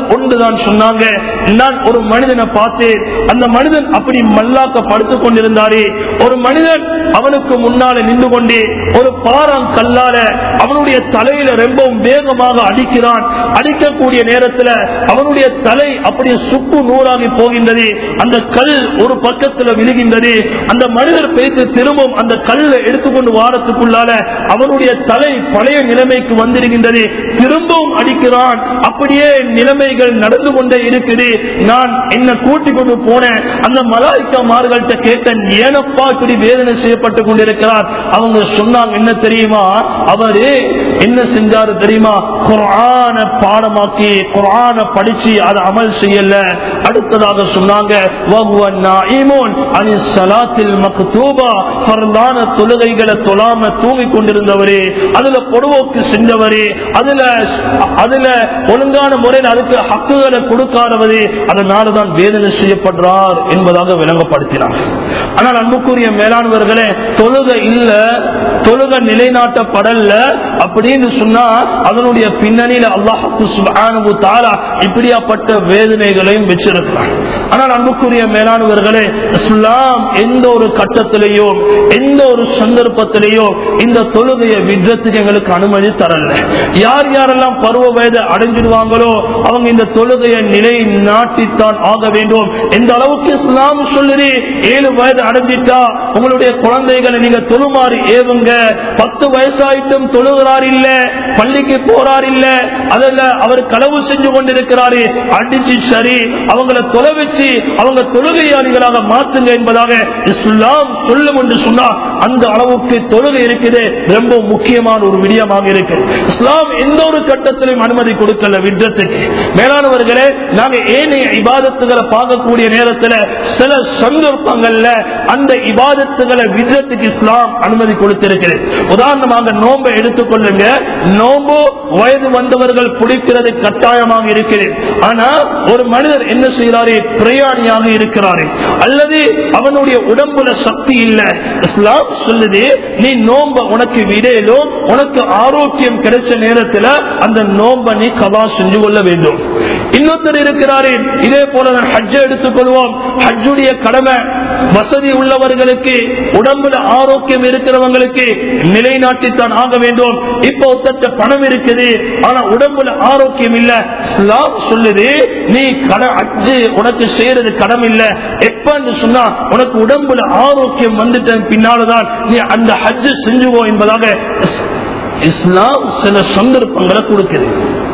ஒன்றுதான் சொன்னாங்க நான் ஒரு மனிதனை பார்த்தேன் அந்த மனிதன் அப்படி மல்லாக்க படுத்துக் கொண்டிருந்தாரே ஒரு மனிதன் அவனுக்கு முன்னால நின்று கொண்டே ஒரு பாறாம் கல்லால அவனுடைய தலையில ரொம்பவும் வேகமாக அடிக்கிறான் அடிக்கக்கூடிய நேரத்துல அவனுடைய தலை அப்படியே சுக்கு நூறாகி போகின்றது அந்த கல் ஒரு பக்கத்துல விழுகின்றது அந்த மனிதர் பேசி திரும்பவும் அந்த கல்லை எடுத்துக்கொண்டு வாரத்துக்குள்ளால அவனுடைய தலை பழைய நிலைமைக்கு வந்திருக்கின்றது திரும்பவும் அடிக்கிறான் அப்படியே நிலைமைகள் நடந்து கொண்டே இருக்குது நான் என்ன கூட்டிக் கொண்டு போனேன் அந்த மலாய்க்கா மார்கள்ட்ட கேட்டேன் ஏனப்பா இப்படி வேதனை செய்யப்பட்டு கொண்டிருக்கிறார் அவங்க சொன்னாங்க என்ன தெரியுமா அவரு என்ன செஞ்சாரு தெரியுமா குரான பாடமாக்கி குரான படிச்சு அதை அமல் செய்யல அடுத்ததாக சொன்னாங்க வஹுவ நாயிமுன் அனி ஸலாத்தில் மக்தூபா ஃபர்லான தொழுகைகளை தொழாம தூங்கிக் கொண்டிருந்தவரே அதுல பொடுவோக்கு செஞ்சவரே அதுல அதுல ஒழுங்கான முறையில் அதுக்கு ஹக்குகளை கொடுக்காதவரே அதனாலதான் வேதனை செய்யப்படுறார் என்பதாக விளங்கப்படுத்தினார் ஆனால் அன்புக்குரிய மேலானவர்களே தொழுகை இல்ல தொழுகை நிலைநாட்டப்படல அப்படின்னு சொன்னா அதனுடைய பின்னணியில அல்லாஹு சுப்ஹானஹு தஆலா இப்படியாப்பட்ட வேதனைகளையும் வச்சிருக்கிறார் ஆனால் அன்புக்குரிய மேலானவர்களே இஸ்லாம் எந்த ஒரு கட்டத்திலேயோ எந்த ஒரு சந்தர்ப்பத்திலேயோ இந்த தொழுகையை விற்றத்துக்கு எங்களுக்கு அனுமதி தரல யார் யாரெல்லாம் பருவ வயதை அடைஞ்சிருவாங்களோ அவங்க இந்த தொழுகையை நிலை நாட்டித்தான் ஆக வேண்டும் எந்த அளவுக்கு இஸ்லாம் சொல்லுது ஏழு வயது அடைஞ்சிட்டா உங்களுடைய குழந்தைகளை நீங்க தொழுமாறு ஏவுங்க பத்து வயசாயிட்டும் தொழுகிறார் இல்ல பள்ளிக்கு போறார் இல்ல அதில் அவர் களவு செஞ்சு கொண்டிருக்கிறாரு அடிச்சு சரி அவங்களை தொலை வச்சு அவங்க தொழுகையாளிகளாக மாற்றுங்க என்பதாக இஸ்லாம் சொல்லும் என்று சொன்னா அந்த அளவுக்கு தொழுகை இருக்குது ரொம்ப முக்கியமான ஒரு விடயமாக இருக்கு இஸ்லாம் எந்த ஒரு கட்டத்திலும் அனுமதி கொடுக்கல விற்றத்துக்கு மேலானவர்களே நாங்க ஏனைய இபாதத்துகளை பார்க்கக்கூடிய நேரத்துல சில சந்தர்ப்பங்கள்ல அந்த இபாதத்துகளை விற்றத்துக்கு இஸ்லாம் அனுமதி கொடுத்திருக்கிறது உதாரணமாக நோன்பை எடுத்துக்கொள்ளுங்க நோம்பு வயது வந்தவர்கள் பிடிக்கிறது கட்டாயமாக இருக்கிறது ஆனா ஒரு மனிதர் என்ன செய்யறாரு பிரயாணியாக இருக்கிறாரு அல்லது அவனுடைய உடம்புல சக்தி இல்ல இஸ்லாம் சொல்லுது நீ நோம்ப உனக்கு விடையிலோ உனக்கு ஆரோக்கியம் கிடைச்ச நேரத்துல அந்த நோம்ப நீ கதா செஞ்சு கொள்ள வேண்டும் இன்னொருத்தர் இருக்கிறாரு இதே போல நான் ஹஜ்ஜை எடுத்துக்கொள்வோம் ஹஜ்ஜுடைய கடமை வசதி உள்ளவர்களுக்கு உடம்புல ஆரோக்கியம் இருக்கிறவங்களுக்கு நிலைநாட்டித்தான் ஆக வேண்டும் இப்போ ஒத்தட்ட பணம் இருக்குது ஆனா உடம்புல ஆரோக்கியம் இல்ல இஸ்லாம் சொல்லுது நீ கட அஜ்ஜு உனக்கு செய்யறது கடம் இல்ல எப்பன்னு சொன்னா உனக்கு உடம்புல ஆரோக்கியம் வந்துட்ட பின்னால்தான் நீ அந்த ஹஜ்ஜு செஞ்சுவோ என்பதாக இஸ்- இஸ்லாம் சில சந்தர்ப்பங்களை கொடுக்குது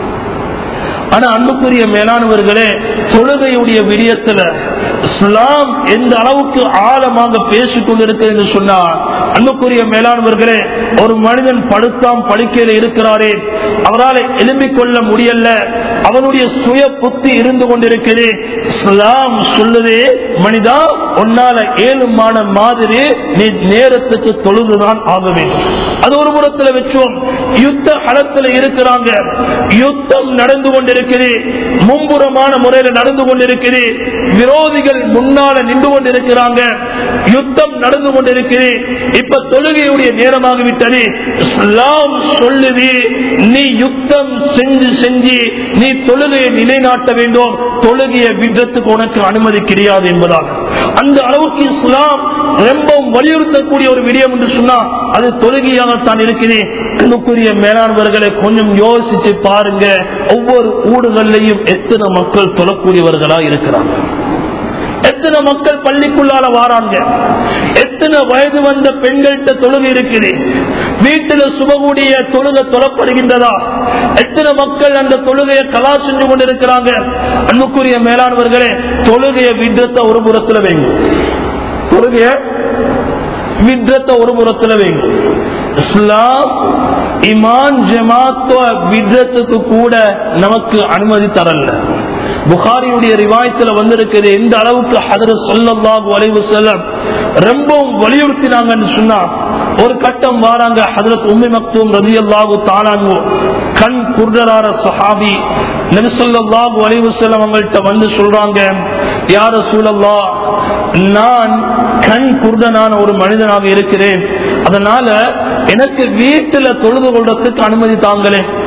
ஆனா அன்புக்குரிய மேலானவர்களே தொழுகையுடைய விடயத்துல இஸ்லாம் எந்த அளவுக்கு ஆழமாக பேசிக் கொண்டிருக்கிறது என்று சொன்னா அன்புக்குரிய மேலானவர்களே ஒரு மனிதன் படுத்தாம் படுக்கையில இருக்கிறாரே அவரால் எழும்பிக் கொள்ள முடியல அவனுடைய சுய புத்தி இருந்து கொண்டிருக்கிறது இஸ்லாம் சொல்லுதே மனிதா உன்னால ஏழுமான மாதிரி நீ நேரத்துக்கு தொழுதுதான் ஆக வேண்டும் அது ஒரு புறத்துல வச்சோம் யுத்த களத்துல இருக்கிறாங்க யுத்தம் நடந்து கொண்டிருக்கிறது மும்புறமான முறையில நடந்து கொண்டிருக்கிறது விரோதிகள் முன்னால நின்று கொண்டிருக்கிறாங்க யுத்தம் நடந்து கொண்டிருக்கிறது இப்ப தொழுகையுடைய நேரமாக விட்டது இஸ்லாம் சொல்லுது நீ யுத்தம் செஞ்சு செஞ்சு நீ தொழுகையை நிலைநாட்ட வேண்டும் தொழுகையை விடுறதுக்கு உனக்கு அனுமதி கிடையாது என்பதாக அந்த அளவுக்கு இஸ்லாம் ரொம்பவும் வலியுறுத்தக்கூடிய ஒரு விடயம் என்று சொன்னா அது தொழுகையாகத்தான் இருக்குது அன்புக்குரிய மேலாண்வர்களை கொஞ்சம் யோசிச்சு பாருங்க ஒவ்வொரு ஊடுகள்லையும் எத்தனை மக்கள் தொழக்கூடியவர்களா இருக்கிறாங்க எத்தனை மக்கள் பள்ளிக்குள்ளால வாராங்க எத்தனை வயது வந்த பெண்கள்கிட்ட தொழுகை இருக்குது வீட்டில் சுபகூடிய தொழுகை தொழப்படுகின்றதா எத்தனை மக்கள் அந்த தொழுகையை கலா செஞ்சு கொண்டிருக்கிறாங்க அன்புக்குரிய மேலானவர்களே தொழுகையை விற்றத்தை ஒரு புறத்துல வைங்க தொழுகைய விற்றத்தை ஒரு புறத்துல வைங்க இஸ்லாம் இமான் ஜமாத்துவ விற்றத்துக்கு கூட நமக்கு அனுமதி தரல புகாரியுடைய ரிவாயத்துல வந்திருக்கிறது எந்த அளவுக்கு ஹதர சொல்லல்லாஹு அலைவு செல்லம் ரொம்பவும் வலியுறுத்தினாங்கன்னு சொன்னா ஒரு கட்டம் வாராங்க ஹதரத் உம்மி மக்தூம் ரதியல்லாஹு தானாங்க கண் குர்டரார சஹாபி நபிசல்லாஹு அலைவு செல்லம் அவங்கள்ட்ட வந்து சொல்றாங்க யார சூழல்லா நான் கண் குருடனான ஒரு மனிதனாக இருக்கிறேன் அதனால எனக்கு வீட்டுல தொழுது கொள்றதுக்கு அனுமதி தாங்களே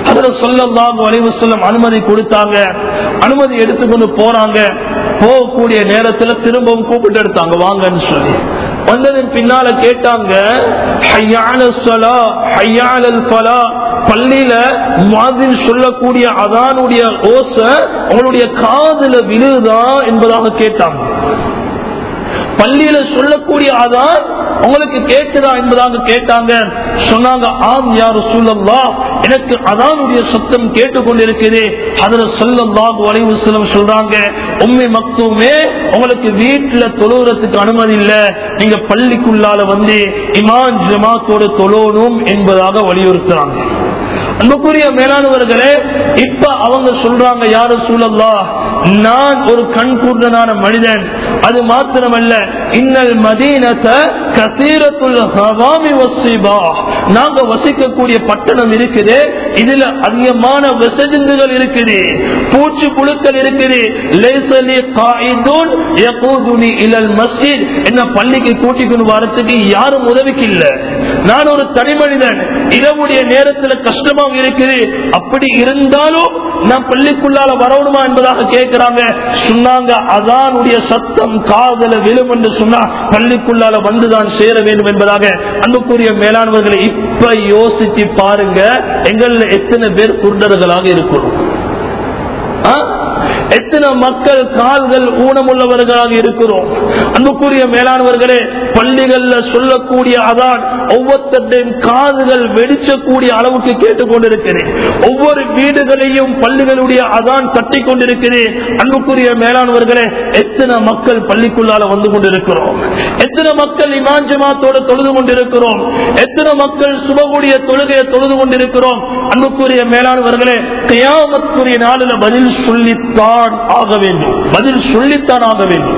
அதுல சொல்லலாம் வளைவு செல்லும் அனுமதி கொடுத்தாங்க அனுமதி எடுத்துக்கொண்டு போறாங்க போகக்கூடிய நேரத்துல திரும்பவும் கூப்பிட்டு எடுத்தாங்க வாங்கன்னு சொல்லி வந்ததன் பின்னால கேட்டாங்க "ஹய்யான ஸலா, ஹய்யானல் ஃபலா." பள்ளியில மாதின் சொல்லக்கூடிய அதானுடைய ஓசை உங்களுடைய காதுல விழுதா என்பதாக கேட்டாங்க பள்ளியில சொல்லக்கூடிய அதான் உங்களுக்கு கேட்குதா என்பதாக கேட்டாங்க சொன்னாங்க ஆம் யார் சொல்லல்லா எனக்கு அதானுடைய சத்தம் கேட்டுக்கொண்டிருக்குது அதுல சொல்லல்லாம் வளைவு செல்லம் சொல்றாங்க உண்மை மக்துமே உங்களுக்கு வீட்டுல தொழுகிறதுக்கு அனுமதி இல்ல நீங்க பள்ளிக்குள்ளால வந்து இமான் ஜமாத்தோட தொழணும் என்பதாக வலியுறுத்துறாங்க அன்புக்குரிய மேலானவர்களே இப்ப அவங்க சொல்றாங்க யாரு சூழல்லா நான் ஒரு கண் கூர்ந்தனான மனிதன் அது மாத்திரமல்ல இன்னல் மதீனத்தை கசீரத்துல் ஹவாமி வசிபா நாங்க வசிக்கக்கூடிய பட்டணம் இருக்குது இதுல அதிகமான விசஜந்துகள் இருக்குது பூச்சி புழுக்கள் இருக்குது லேசலி காயிதுன் யகூதுனி இலல் மஸ்ஜித் என்ன பள்ளிக்கு கூட்டிக்கொண்டு வரத்துக்கு யாரும் உதவிக்கு இல்ல நான் ஒரு தனி மனிதன் இரவுடைய நேரத்துல கஷ்டமாக இருக்குது அப்படி இருந்தாலும் நான் பள்ளிக்குள்ளால வரணுமா என்பதாக கேட்கிறாங்க சொன்னாங்க அதானுடைய சத்தம் காதல விழும் என்று சொன்னா பள்ளிக்குள்ளால வந்துதான் சேர வேண்டும் என்பதாக அன்புக்குரிய மேலானவர்களை இப்ப யோசிச்சு பாருங்க எங்கள்ல எத்தனை பேர் குருடர்களாக இருக்கிறோம் ஆ? எத்தனை மக்கள் கால்கள் ஊனமுள்ளவர்களாக இருக்கிறோம் அன்புக்குரிய மேலானவர்களே பள்ளிகள்ல சொல்லக்கூடிய அதான் ஒவ்வொருத்தருடையும் காதுகள் வெடிச்சக்கூடிய அளவுக்கு கேட்டுக்கொண்டிருக்கிறேன் ஒவ்வொரு வீடுகளையும் பள்ளிகளுடைய அதான் தட்டி கொண்டிருக்கிறேன் அன்புக்குரிய மேலானவர்களே எத்தனை மக்கள் பள்ளிக்குள்ளால வந்து கொண்டிருக்கிறோம் எத்தனை மக்கள் இமான் ஜமாத்தோட தொழுது கொண்டிருக்கிறோம் எத்தனை மக்கள் சுபகுடைய தொழுகையை தொழுது கொண்டிருக்கிறோம் அன்புக்குரிய மேலானவர்களே கியாமத்துக்குரிய நாளில் பதில் சொல்லித்தான் ஆக வேண்டும் பதில் சொல்லித்தான் ஆக வேண்டும்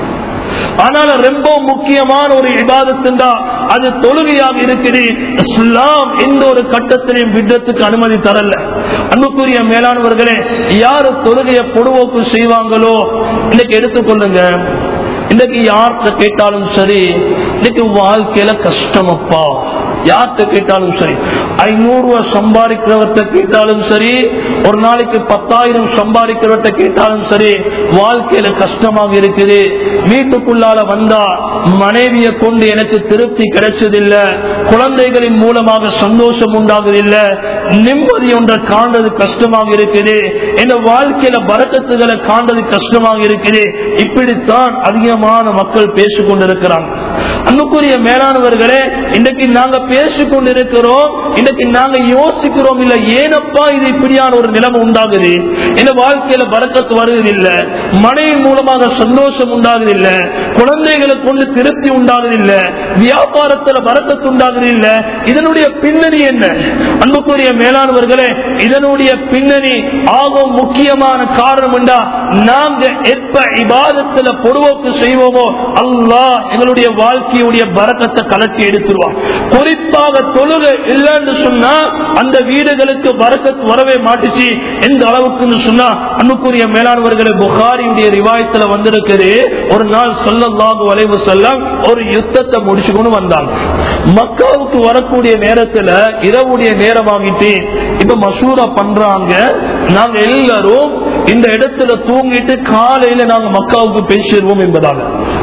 ஆனால் ரொம்ப முக்கியமான ஒரு இபாதத்துண்டா அது தொழுகையாக இருக்குது இஸ்லாம் எந்த ஒரு கட்டத்திலையும் விடத்துக்கு அனுமதி தரல அன்புக்குரிய மேலானவர்களே யாரு தொழுகையை பொடுவோக்கு செய்வாங்களோ இன்னைக்கு எடுத்துக்கொள்ளுங்க இன்னைக்கு யார்கிட்ட கேட்டாலும் சரி இன்னைக்கு வாழ்க்கையில கஷ்டமப்பா யார்கிட்ட கேட்டாலும் சரி ஐநூறு ரூபாய் சம்பாதிக்கிறவர்கிட்ட கேட்டாலும் சரி ஒரு நாளைக்கு பத்தாயிரம் சம்பாதிக்கிறவர்கிட்ட கேட்டாலும் சரி வாழ்க்கையில கஷ்டமாக இருக்குது வீட்டுக்குள்ளால வந்தா மனைவியை கொண்டு எனக்கு திருப்தி கிடைச்சதில்லை குழந்தைகளின் மூலமாக சந்தோஷம் உண்டாகுதில்லை நிம்மதி ஒன்றை காண்றது கஷ்டமாக இருக்குது இந்த வாழ்க்கையில பறக்கத்துகளை காண்றது கஷ்டமாக இருக்குது இப்படித்தான் அதிகமான மக்கள் பேசிக் கொண்டிருக்கிறாங்க அன்புக்குரிய மேலானவர்களே இன்னைக்கு நாங்க பேசிக் கொண்டிருக்கிறோம் இன்னைக்கு நாங்க யோசிக்கிறோம் இல்ல ஏனப்பா இது இப்படியான ஒரு நிலைமை உண்டாகுது இந்த வாழ்க்கையில பறக்கத்து வருவதில்லை மனைவி மூலமாக சந்தோஷம் உண்டாகுதில்லை குழந்தைகளை கொண்டு திருப்தி உண்டாகுதில்லை வியாபாரத்துல பறக்கத்து உண்டாகுதில்லை இதனுடைய பின்னணி என்ன அன்புக்குரிய மேலானவர்களே இதனுடைய பின்னணி ஆகும் முக்கியமான காரணம் என்றா நாங்க எப்ப இபாதத்துல பொதுவோக்கு செய்வோமோ அல்லாஹ் எங்களுடைய வாழ்க்கையுடைய பறக்கத்தை கலட்டி எடுத்துருவான் குறிப்பாக தொழுகை இல்லைன்னு சொன்னா அந்த வீடுகளுக்கு பறக்கத்து வரவே மாட்டுச்சு எந்த அளவுக்குன்னு சொன்னா அன்புக்குரிய மேலானவர்களை புகாரியுடைய ரிவாயத்துல வந்திருக்குது ஒரு நாள் சொல்லல்லாஹு வளைவு செல்லம் ஒரு யுத்தத்தை முடிச்சுக்கொண்டு வந்தாங்க மக்காவுக்கு வரக்கூடிய நேரத்துல இரவுடைய நேரம் ஆகிட்டு இப்ப மசூரா பண்றாங்க நாங்க எல்லாரும் இந்த இடத்துல தூங்கிட்டு காலையில நாங்க மக்காவுக்கு பேசிடுவோம் என்பதாக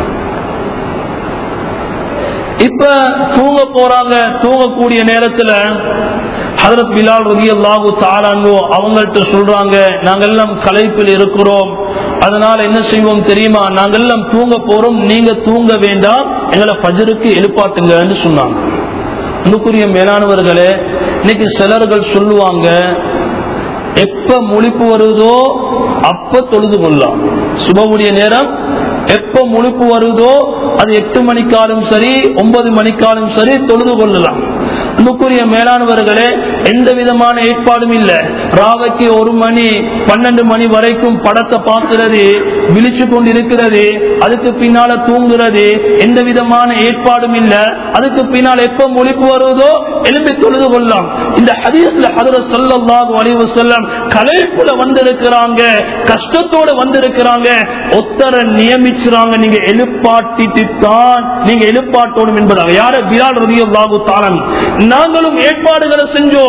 இப்ப தூங்க போறாங்க தூங்கக்கூடிய நேரத்துல ஹதரத் பிலால் ரதி அல்லாஹு தாராங்கோ அவங்கள்ட்ட சொல்றாங்க நாங்கெல்லாம் கலைப்பில் இருக்கிறோம் அதனால என்ன செய்வோம் தெரியுமா நாங்கெல்லாம் தூங்க போறோம் நீங்க தூங்க வேண்டாம் எங்களை பஜருக்கு எழுப்பாட்டுங்கன்னு சொன்னாங்க அன்புக்குரிய மேலானவர்களே இன்னைக்கு சிலர்கள் சொல்லுவாங்க எப்ப முழிப்பு வருதோ அப்ப தொழுது கொள்ளலாம் சுபவுடைய நேரம் எப்ப முழிப்பு வருதோ அது எட்டு மணிக்காலும் சரி ஒன்பது மணிக்காலும் சரி தொழுது கொள்ளலாம் அன்புக்குரிய மேலானவர்களே எந்த விதமான ஏற்பாடும் இல்ல ராவைக்கு ஒரு மணி பன்னெண்டு மணி வரைக்கும் படத்தை பார்க்கிறது விழிச்சு கொண்டிருக்கிறது அதுக்கு பின்னால தூங்குறது எந்த விதமான ஏற்பாடும் இல்ல அதுக்கு பின்னால் எப்ப முழிப்பு வருவதோ எழுப்பி தொழுது கொள்ளலாம் இந்த ஹதீஸ்ல அதுல சொல்லல்லாஹு அலைஹி வஸல்லம் கலைப்புல வந்திருக்கிறாங்க கஷ்டத்தோட வந்திருக்கிறாங்க ஒத்தரை நியமிச்சுறாங்க நீங்க எழுப்பாட்டிட்டு தான் நீங்க எழுப்பாட்டணும் என்பதாக யார பிலால் ரலியல்லாஹு தஆலா நாங்களும் ஏற்பாடுகளை செஞ்சோம்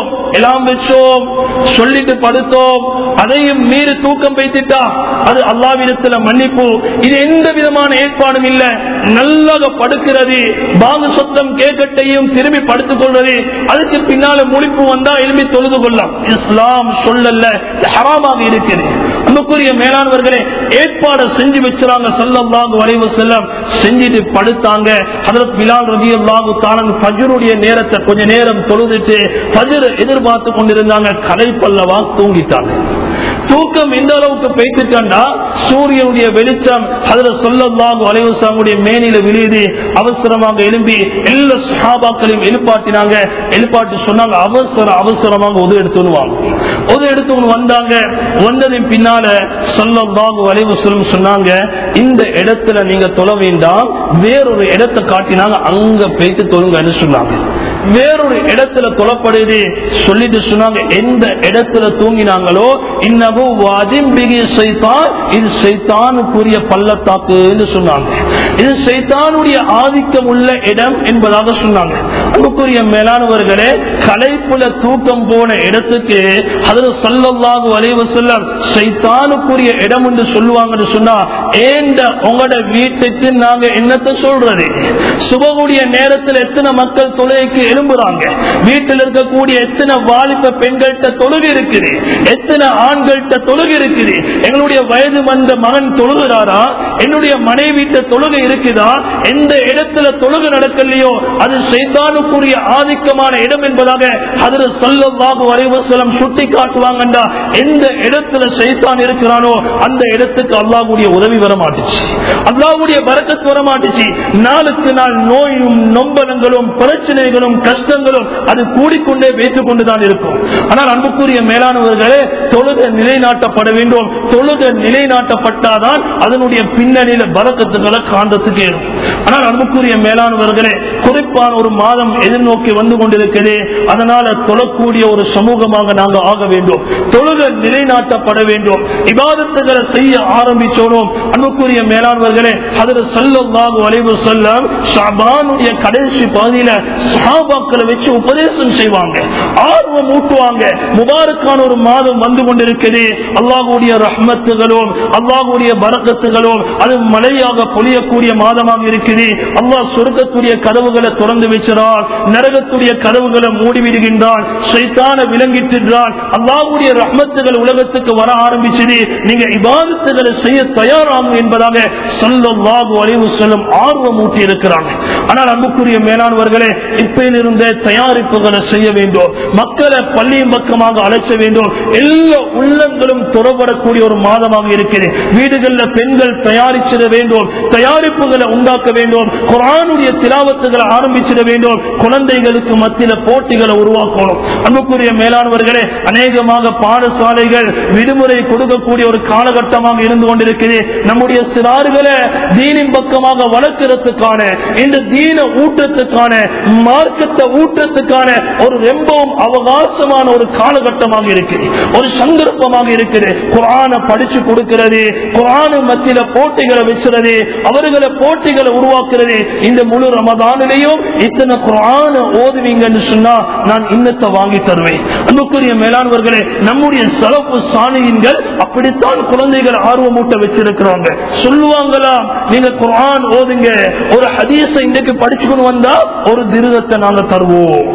வச்சோம் எல்லாம் வச்சோம் சொல்லிட்டு படுத்தோம் அதையும் மீறி தூக்கம் வைத்துட்டா அது அல்லாவிடத்துல மன்னிப்பு இது எந்த விதமான ஏற்பாடும் இல்ல நல்லா படுக்கிறது பாகு சொத்தம் கேட்கட்டையும் திரும்பி படுத்துக் கொள்வது அதுக்கு பின்னால முழிப்பு வந்தா எழுப்பி தொழுது கொள்ளலாம் இஸ்லாம் சொல்லல இது ஹராமாக இருக்குது அன்புக்குரிய மேலானவர்களே ஏற்பாடு செஞ்சு வச்சுறாங்க சல்லல்லாஹு அலைஹி செல்லம் செஞ்சுட்டு படுத்தாங்க ஹஜரத் பிலால் ரலியல்லாஹு தஆலா ஃபஜ்ருடைய நேரத்தை கொஞ்ச நேரம் தொழுதுட்டு ஃபஜ்ர் எதிர்பார்த்து கொண்டிருந்தாங்க கலைப்பல்லவா தூங்கிட்டாங்க தூக்கம் எந்த அளவுக்கு பெய்துட்டாண்டா சூரியனுடைய வெளிச்சம் அதுல சொல்லல்லாஹு அலைவசாமுடைய மேனில விழுது அவசரமாக எழும்பி எல்லா சஹாபாக்களையும் எழுப்பாட்டினாங்க எழுப்பாட்டி சொன்னாங்க அவசர அவசரமாக உதவி எடுத்துருவாங்க உதவி எடுத்து வந்தாங்க வந்ததின் பின்னால சொல்லல்லாஹு அலைவசலம் சொன்னாங்க இந்த இடத்துல நீங்க தொழ வேண்டாம் வேறொரு இடத்தை காட்டினாங்க அங்க போய்த்து தொழுங்கன்னு சொன்னாங்க வேறொரு இடத்துல தொழப்படுது சொல்லிட்டு சொன்னாங்க எந்த இடத்துல தூங்கினாங்களோ இன்னமும் வாதிம்பிகி சைத்தான் இது சைத்தானுக்குரிய பள்ளத்தாக்குன்னு சொன்னாங்க இது சைத்தானுடைய ஆதிக்கம் உள்ள இடம் என்பதாக சொன்னாங்க அன்புக்குரிய மேலானவர்களே கலைப்புல தூக்கம் போன இடத்துக்கு அதுல சொல்லல்லாது வளைவு செல்லம் சைத்தானுக்குரிய இடம் என்று சொல்லுவாங்கன்னு சொன்னா ஏண்ட உங்களோட வீட்டுக்கு நாங்க என்னத்தை சொல்றது சுபகுடைய நேரத்தில் எத்தனை மக்கள் தொழுகைக்கு எழும்புறாங்க வீட்டில் இருக்கக்கூடிய எத்தனை வாலிப பெண்கள்கிட்ட தொழுகை இருக்குது எத்தனை ஆண்கள்கிட்ட தொழுகை இருக்குது எங்களுடைய வயது வந்த மகன் தொழுகிறாரா என்னுடைய மனைவிட்ட தொழுகை இருக்குதா எந்த இடத்துல தொழுகை நடக்கலையோ அது சைத்தானுக்குரிய ஆதிக்கமான இடம் என்பதாக அதில் சொல்லவாக வரைவசலம் சுட்டி காட்டுவாங்கண்டா எந்த இடத்துல சைத்தான் இருக்கிறானோ அந்த இடத்துக்கு அல்லாஹ்வுடைய உதவி வர மாட்டுச்சு அல்லாஹ்வுடைய பரக்கத் வர மாட்டுச்சு நாளுக்கு நாள் நோயும் நொம்பலங்களும் பிரச்சனைகளும் கஷ்டங்களும் அது கூடிக்கொண்டே வைத்துக் கொண்டுதான் இருக்கும் ஆனால் அன்புக்குரிய மேலானவர்களே தொழுக நிலைநாட்டப்பட வேண்டும் தொழுக நிலைநாட்டப்பட்டாதான் அதனுடைய பின்னணியில பறக்கத்துக்களை காண்றதுக்கு ஏறும் ஆனால் அன்புக்குரிய மேலானவர்களே குறிப்பான ஒரு மாதம் எதிர்நோக்கி வந்து கொண்டிருக்கிறது அதனால தொழக்கூடிய ஒரு சமூகமாக நாங்கள் ஆக வேண்டும் தொழுக நிலைநாட்டப்பட வேண்டும் இபாதத்துகளை செய்ய ஆரம்பிச்சோம் அன்புக்குரிய மேலானவர்களே அதில் செல்லம் வளைவு செல்லம் ஷாபானுடைய கடைசி பகுதியில சஹாபாக்களை வச்சு உபதேசம் செய்வாங்க ஆர்வம் ஊட்டுவாங்க முபாரக்கான ஒரு மாதம் வந்து கொண்டிருக்கிறது அல்லாஹுடைய ரஹ்மத்துகளும் அல்லாஹுடைய பரக்கத்துகளும் அது மழையாக பொழியக்கூடிய மாதமாக இருக்குது அல்லாஹ் சொர்க்கத்துடைய கதவுகளை திறந்து வச்சிறான் நரகத்துடைய கதவுகளை மூடிவிடுகின்றான் சைத்தான விளங்கிட்டுறான் அல்லாஹுடைய ரஹ்மத்துகள் உலகத்துக்கு வர ஆரம்பிச்சது நீங்க இபாதத்துகளை செய்ய தயாராகும் என்பதாக சொல்லவாகு அறிவு செல்லும் ஆர்வம் ஊட்டி இருக்கிறாங்க ஆனால் அன்புக்குரிய மேலானவர்களே இப்பயிலிருந்த தயாரிப்புகளை செய்ய வேண்டும் மக்களை பள்ளியின் பக்கமாக அழைச்ச வேண்டும் எல்லா உள்ளங்களும் துறப்படக்கூடிய ஒரு மாதமாக இருக்கிறது வீடுகளில் பெண்கள் தயாரிச்சிட வேண்டும் தயாரிப்புகளை உண்டாக்க வேண்டும் குரானுடைய திலாவத்துகளை ஆரம்பிச்சிட வேண்டும் குழந்தைகளுக்கு மத்தியில போட்டிகளை உருவாக்கணும் அன்புக்குரிய மேலானவர்களே அநேகமாக பாடசாலைகள் விடுமுறை கொடுக்கக்கூடிய ஒரு காலகட்டமாக இருந்து கொண்டிருக்கிறது நம்முடைய சிறார்களை தீனின் பக்கமாக வளர்க்கிறதுக்கான இந்த தீன ஊட்டத்துக்கான மார்க்கத்தை ஊட்டத்துக்கான ஒரு ரொம்பவும் அவகாசமான ஒரு காலகட்டமாக இருக்குது ஒரு சந்தர்ப்பமாக இருக்குது குரான படிச்சு கொடுக்கிறது குரான மத்தியில போட்டிகளை வச்சுறது அவர்களை போட்டிகளை உருவாக்குறது இந்த முழு ரமதானிலையும் இத்தனை குரான ஓதுவீங்கன்னு சொன்னா நான் இன்னத்தை வாங்கி தருவேன் அன்புக்குரிய மேலானவர்களே நம்முடைய சிறப்பு சாணியன்கள் அப்படித்தான் குழந்தைகள் ஆர்வமூட்ட வச்சிருக்கிறாங்க சொல்லுவாங்களா நீங்க குரான் ஓதுங்க ஒரு ஹதீஸை இன்றைக்கு படிச்சுக்கணும் வந்தா ஒரு திருதத்தை நாங்க தருவோம்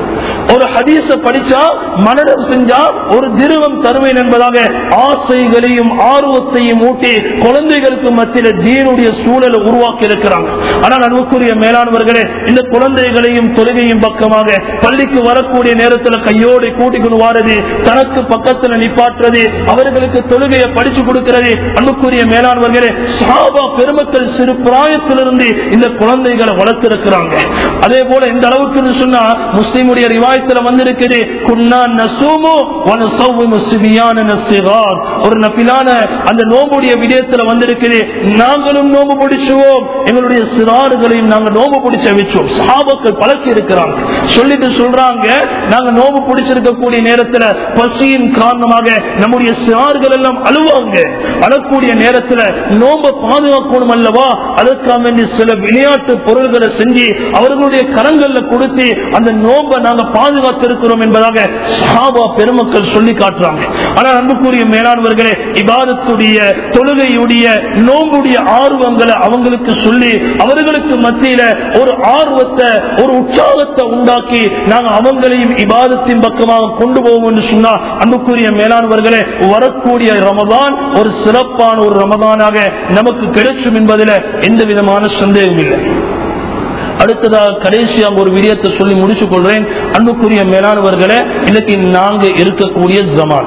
ஒரு ஹதீஸ படிச்சா மனநம் செஞ்சா ஒரு திருவம் தருவேன் என்பதாக ஆசைகளையும் ஆர்வத்தையும் ஊட்டி குழந்தைகளுக்கு மத்தியில தீனுடைய சூழலை உருவாக்கி இருக்கிறாங்க ஆனால் அன்புக்குரிய மேலானவர்களே இந்த குழந்தைகளையும் தொழுகையும் பக்கமாக பள்ளிக்கு வரக்கூடிய நேரத்தில் கையோடு கூட்டிக்கொண்டு வாரது தனக்கு பக்கத்தில் நிப்பாற்றுறது அவர்களுக்கு தொழுகையை படிச்சு கொடுக்கிறது அன்புக்குரிய மேலானவர்களே சாபா பெருமக்கள் சிறு பிராயத்திலிருந்து இந்த குழந்தைகளை வளர்த்திருக்கிறாங்க அதே போல இந்த அளவுக்கு சொன்னா முஸ்லிமுடைய ரிவாயத்துல வந்திருக்குது குன்னா நசூமு வனசவ்வுமு சிபியான நசிகார் ஒரு நபிலான அந்த நோம்புடைய விடயத்துல வந்திருக்குது நாங்களும் நோம்பு பிடிச்சுவோம் எங்களுடைய சிறாறுகளையும் நாங்க நோம்பு பிடிச்ச வச்சோம் சாபக்கள் பழக்கி இருக்கிறாங்க சொல்லிட்டு சொல்றாங்க நாங்க நோம்பு பிடிச்சிருக்கக்கூடிய நேரத்துல பசியின் காரணமாக நம்முடைய சிறார்கள் எல்லாம் அழுவாங்க அழக்கூடிய நேரத்துல நோம்ப பாதுகாக்கணும் அல்லவா அதற்காக வேண்டி சில விளையாட்டு பொருள்களை செஞ்சு அவர்களுடைய கரங்கள்ல கொடுத்து அந்த நோம்ப நாங்க பாதுகாத்திருக்கிறோம் என்பதாக சஹாபா பெருமக்கள் சொல்லி காட்டுறாங்க ஆனால் அன்புக்குரிய மேலானவர்களே இபாதத்துடைய தொழுகையுடைய நோம்புடைய ஆர்வங்களை அவங்களுக்கு சொல்லி அவர்களுக்கு மத்தியில ஒரு ஆர்வத்தை ஒரு உற்சாகத்தை உண்டாக்கி நாங்க அவங்களையும் இபாதத்தின் பக்கமாக கொண்டு போவோம் என்று சொன்னா அன்புக்குரிய மேலானவர்களே வரக்கூடிய ரமதான் ஒரு சிறப்பான ஒரு ரமதானாக நமக்கு கிடைக்கும் என்பதில் எந்த விதமான சந்தேகம் இல்லை அடுத்ததாக கடைசியாக ஒரு விடயத்தை சொல்லி முடிச்சுக் கொள்றேன் அன்புக்குரிய மேலானவர்களே இன்னைக்கு நாங்க இருக்கக்கூடிய ஜமான்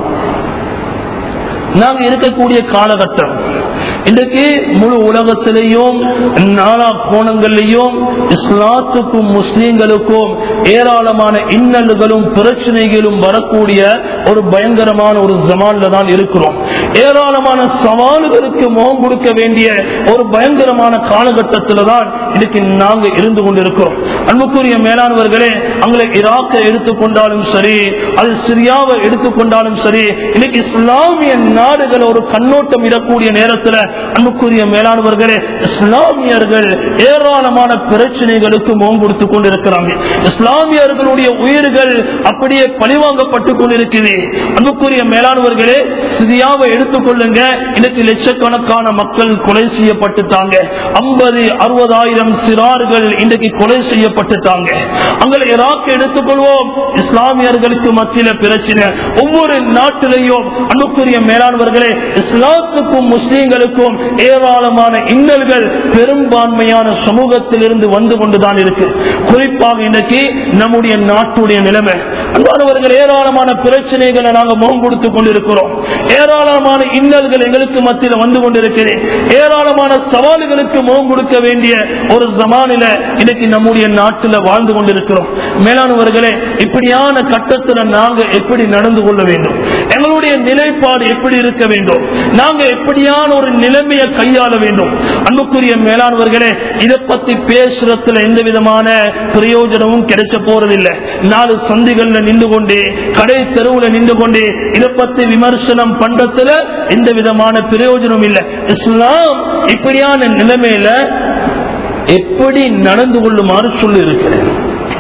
நாங்க இருக்கக்கூடிய காலகட்டம் இன்றைக்கு முழு உலகத்திலேயும் நாலா கோணங்களிலையும் இஸ்லாத்துக்கும் முஸ்லீம்களுக்கும் ஏராளமான இன்னல்களும் பிரச்சனைகளும் வரக்கூடிய ஒரு பயங்கரமான ஒரு ஜமான்ல தான் இருக்கிறோம் ஏராளமான சவால்களுக்கு முகம் கொடுக்க வேண்டிய ஒரு பயங்கரமான காலகட்டத்தில் தான் இன்னைக்கு நாங்க இருந்து கொண்டிருக்கிறோம் அன்புக்குரிய மேலானவர்களே அங்கே ஈராக்கை எடுத்துக்கொண்டாலும் சரி அது சிரியாவை எடுத்துக்கொண்டாலும் சரி இன்னைக்கு இஸ்லாமிய நாடுகள் ஒரு கண்ணோட்டம் இடக்கூடிய நேரத்தில் அன்புக்குரிய மேலானவர்களே இஸ்லாமியர்கள் ஏராளமான பிரச்சனைகளுக்கு முகம் கொடுத்து கொண்டிருக்கிறாங்க இஸ்லாமியர்களுடைய உயிர்கள் அப்படியே பழிவாங்கப்பட்டு கொண்டிருக்கிறது அன்புக்குரிய மேலானவர்களே சிரியாவை எடுத்துக்கொள்ளுங்க இன்னைக்கு லட்சக்கணக்கான மக்கள் கொலை செய்யப்பட்டுட்டாங்க ஐம்பது அறுபதாயிரம் சிறார்கள் இன்றைக்கு கொலை செய்யப்பட்டுட்டாங்க அங்கே ஈராக் எடுத்துக்கொள்வோம் இஸ்லாமியர்களுக்கு மத்தியில பிரச்சனை ஒவ்வொரு நாட்டிலையும் அன்புக்குரிய மேலானவர்களே இஸ்லாத்துக்கும் முஸ்லீம்களுக்கும் ஏராளமான இன்னல்கள் பெரும்பான்மையான சமூகத்தில் இருந்து வந்து கொண்டுதான் இருக்கு குறிப்பாக இன்னைக்கு நம்முடைய நாட்டுடைய நிலைமை அன்பானவர்கள் ஏராளமான பிரச்சனைகளை நாங்க முகம் கொடுத்து கொண்டிருக்கிறோம் ஏராளமான இன்னல்கள் எங்களுக்கு மத்தியில் வந்து கொண்டிருக்கிறது ஏராளமான சவால்களுக்கு முகம் கொடுக்க வேண்டிய ஒரு ஜமானில இன்னைக்கு நம்முடைய நாட்டில் வாழ்ந்து கொண்டிருக்கிறோம் மேலானவர்களே இப்படியான கட்டத்தில் நாங்க எப்படி நடந்து கொள்ள வேண்டும் எங்களுடைய நிலைப்பாடு எப்படி இருக்க வேண்டும் நாங்க எப்படியான ஒரு நிலைமையை கையாள வேண்டும் அன்புக்குரிய மேலானவர்களே இதை பத்தி பேசுறதுல எந்த விதமான பிரயோஜனமும் கிடைச்ச போறதில்லை நாலு சந்திகள்ல நின்று கொண்டு கடை தெருவுல நின்று கொண்டு இதை பத்தி விமர்சனம் பண்றதுல எந்த விதமான பிரயோஜனம் இல்லை இஸ்லாம் இப்படியான நிலைமையில எப்படி நடந்து கொள்ளுமாறு சொல்லி இருக்கிறேன்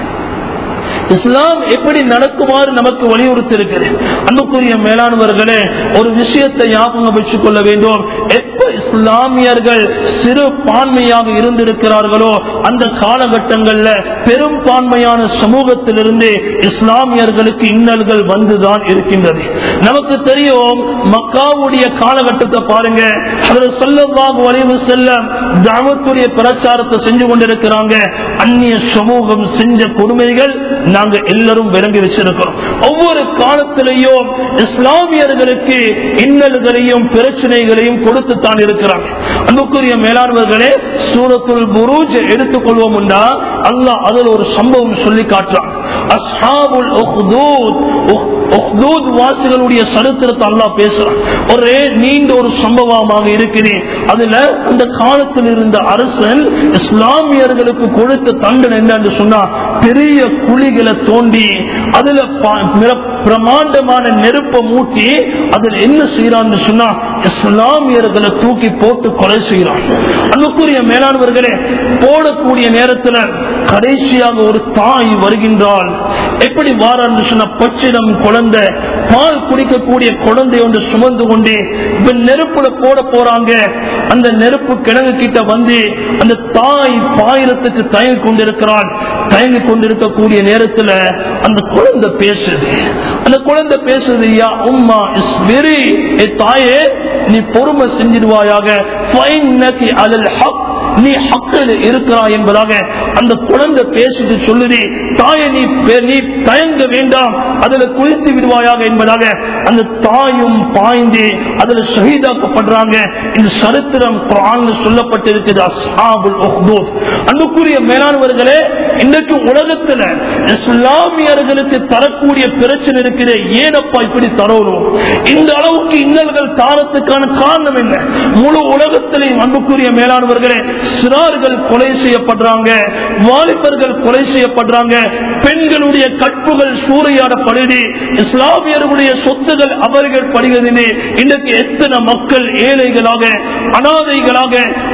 இஸ்லாம் எப்படி நடக்குமாறு நமக்கு வலியுறுத்தி இருக்கிறது அன்புக்குரிய மேலானவர்களே ஒரு விஷயத்தை ஞாபகம் வச்சுக் கொள்ள வேண்டும் எப்ப இஸ்லாமியர்கள் சிறு பான்மையாக இருந்திருக்கிறார்களோ அந்த காலகட்டங்கள்ல பெரும்பான்மையான சமூகத்திலிருந்து இஸ்லாமியர்களுக்கு இன்னல்கள் வந்துதான் இருக்கின்றது நமக்கு தெரியும் மக்காவுடைய காலகட்டத்தை பாருங்க அதில் சொல்லவாக வலிவு செல்ல தாவத்துடைய பிரச்சாரத்தை செஞ்சு கொண்டிருக்கிறாங்க அந்நிய சமூகம் செஞ்ச கொடுமைகள் நாங்க எல்லாரும் விளங்கி வச்சிருக்கிறோம் ஒவ்வொரு காலத்திலையும் இஸ்லாமியர்களுக்கு இன்னல்களையும் பிரச்சனைகளையும் கொடுத்து தான் இருக்கிறாங்க அன்புக்குரிய மேலாண்வர்களே சூரத்துல் புரூஜ் எடுத்துக்கொள்வோம் உண்டா அல்லாஹ் அதில் ஒரு சம்பவம் சொல்லி காட்டுறான் அஸ்ஹாபுல் உஹ்தூத் உஹ்- உஹ்தூத் வாசிகளுடைய சரித்திரத்தை அல்லாஹ் பேசுறான் ஒரே நீண்ட ஒரு சம்பவமாக இருக்குது அதுல அந்த காலத்தில் இருந்த அரசன் இஸ்லாமியர்களுக்கு கொடுத்த தண்டனை என்னன்னு சொன்னா பெரிய குழிகளை தோண்டி அதுல ப- மிக பிரமாண்டமான நெருப்பை மூட்டி அதுல என்ன செய்யறான்னு சொன்னா இஸ்லாமியர்களை தூக்கி போட்டு கொலை செய்யறான் அன்புக்குரிய மேலானவர்களே போடக்கூடிய நேரத்துல கடைசியாக ஒரு தாய் வருகின்றாள் எப்படி வாரான்னு சொன்ன பச்சிடம் குழந்தை பால் குடிக்கக்கூடிய குழந்தை ஒன்று சுமந்து கொண்டு இப்ப நெருப்புல போட போறாங்க அந்த நெருப்பு கிழங்கு கிட்ட வந்து அந்த தாய் பாயிரத்துக்கு தயங்கி கொண்டிருக்கிறாள் தயங்கி கொண்டிருக்கக்கூடிய நேரத்துல அந்த குழந்தை பேசுது அந்த குழந்தை பேசுது யா உம்மா இஸ் வெரி தாயே நீ பொறுமை செஞ்சிடுவாயாக ஃபைன்னகி அலல் ஹக் நீ ஹக்கில் இருக்கிறாய் என்பதாக அந்த குழந்தை பேசிட்டு சொல்லுது தாயை நீ பெ- நீ தயங்க வேண்டாம் அதுல குளித்து விடுவாயாக என்பதாக அந்த தாயும் பாய்ந்து அதுல ஷஹீதாக்கப்படுறாங்க இந்த சரித்திரம் குர்ஆன்ல சொல்லப்பட்டிருக்குது அஸ்ஹாபுல் உஹ்தூத் அன்புக்குரிய மேலானவர்களே இன்றைக்கு உலகத்துல இஸ்லாமியர்களுக்கு தரக்கூடிய பிரச்சனை இருக்குது ஏனப்பா இப்படி தரணும் இந்த அளவுக்கு இன்னல்கள் தாரத்துக்கான காரணம் என்ன முழு உலகத்திலையும் அன்புக்குரிய மேலானவர்களே சிறார்கள் கொலை செய்யப்படுறாங்க வாலிபர்கள் கொலை செய்யப்படுறாங்க பெண்களுடைய கற்புகள் சூறையாடப்படுது இஸ்லாமியர்களுடைய சொத்துகள் அவர்கள் படுகிறது இன்றைக்கு எத்தனை மக்கள் ஏழைகளாக அனாதைகளாக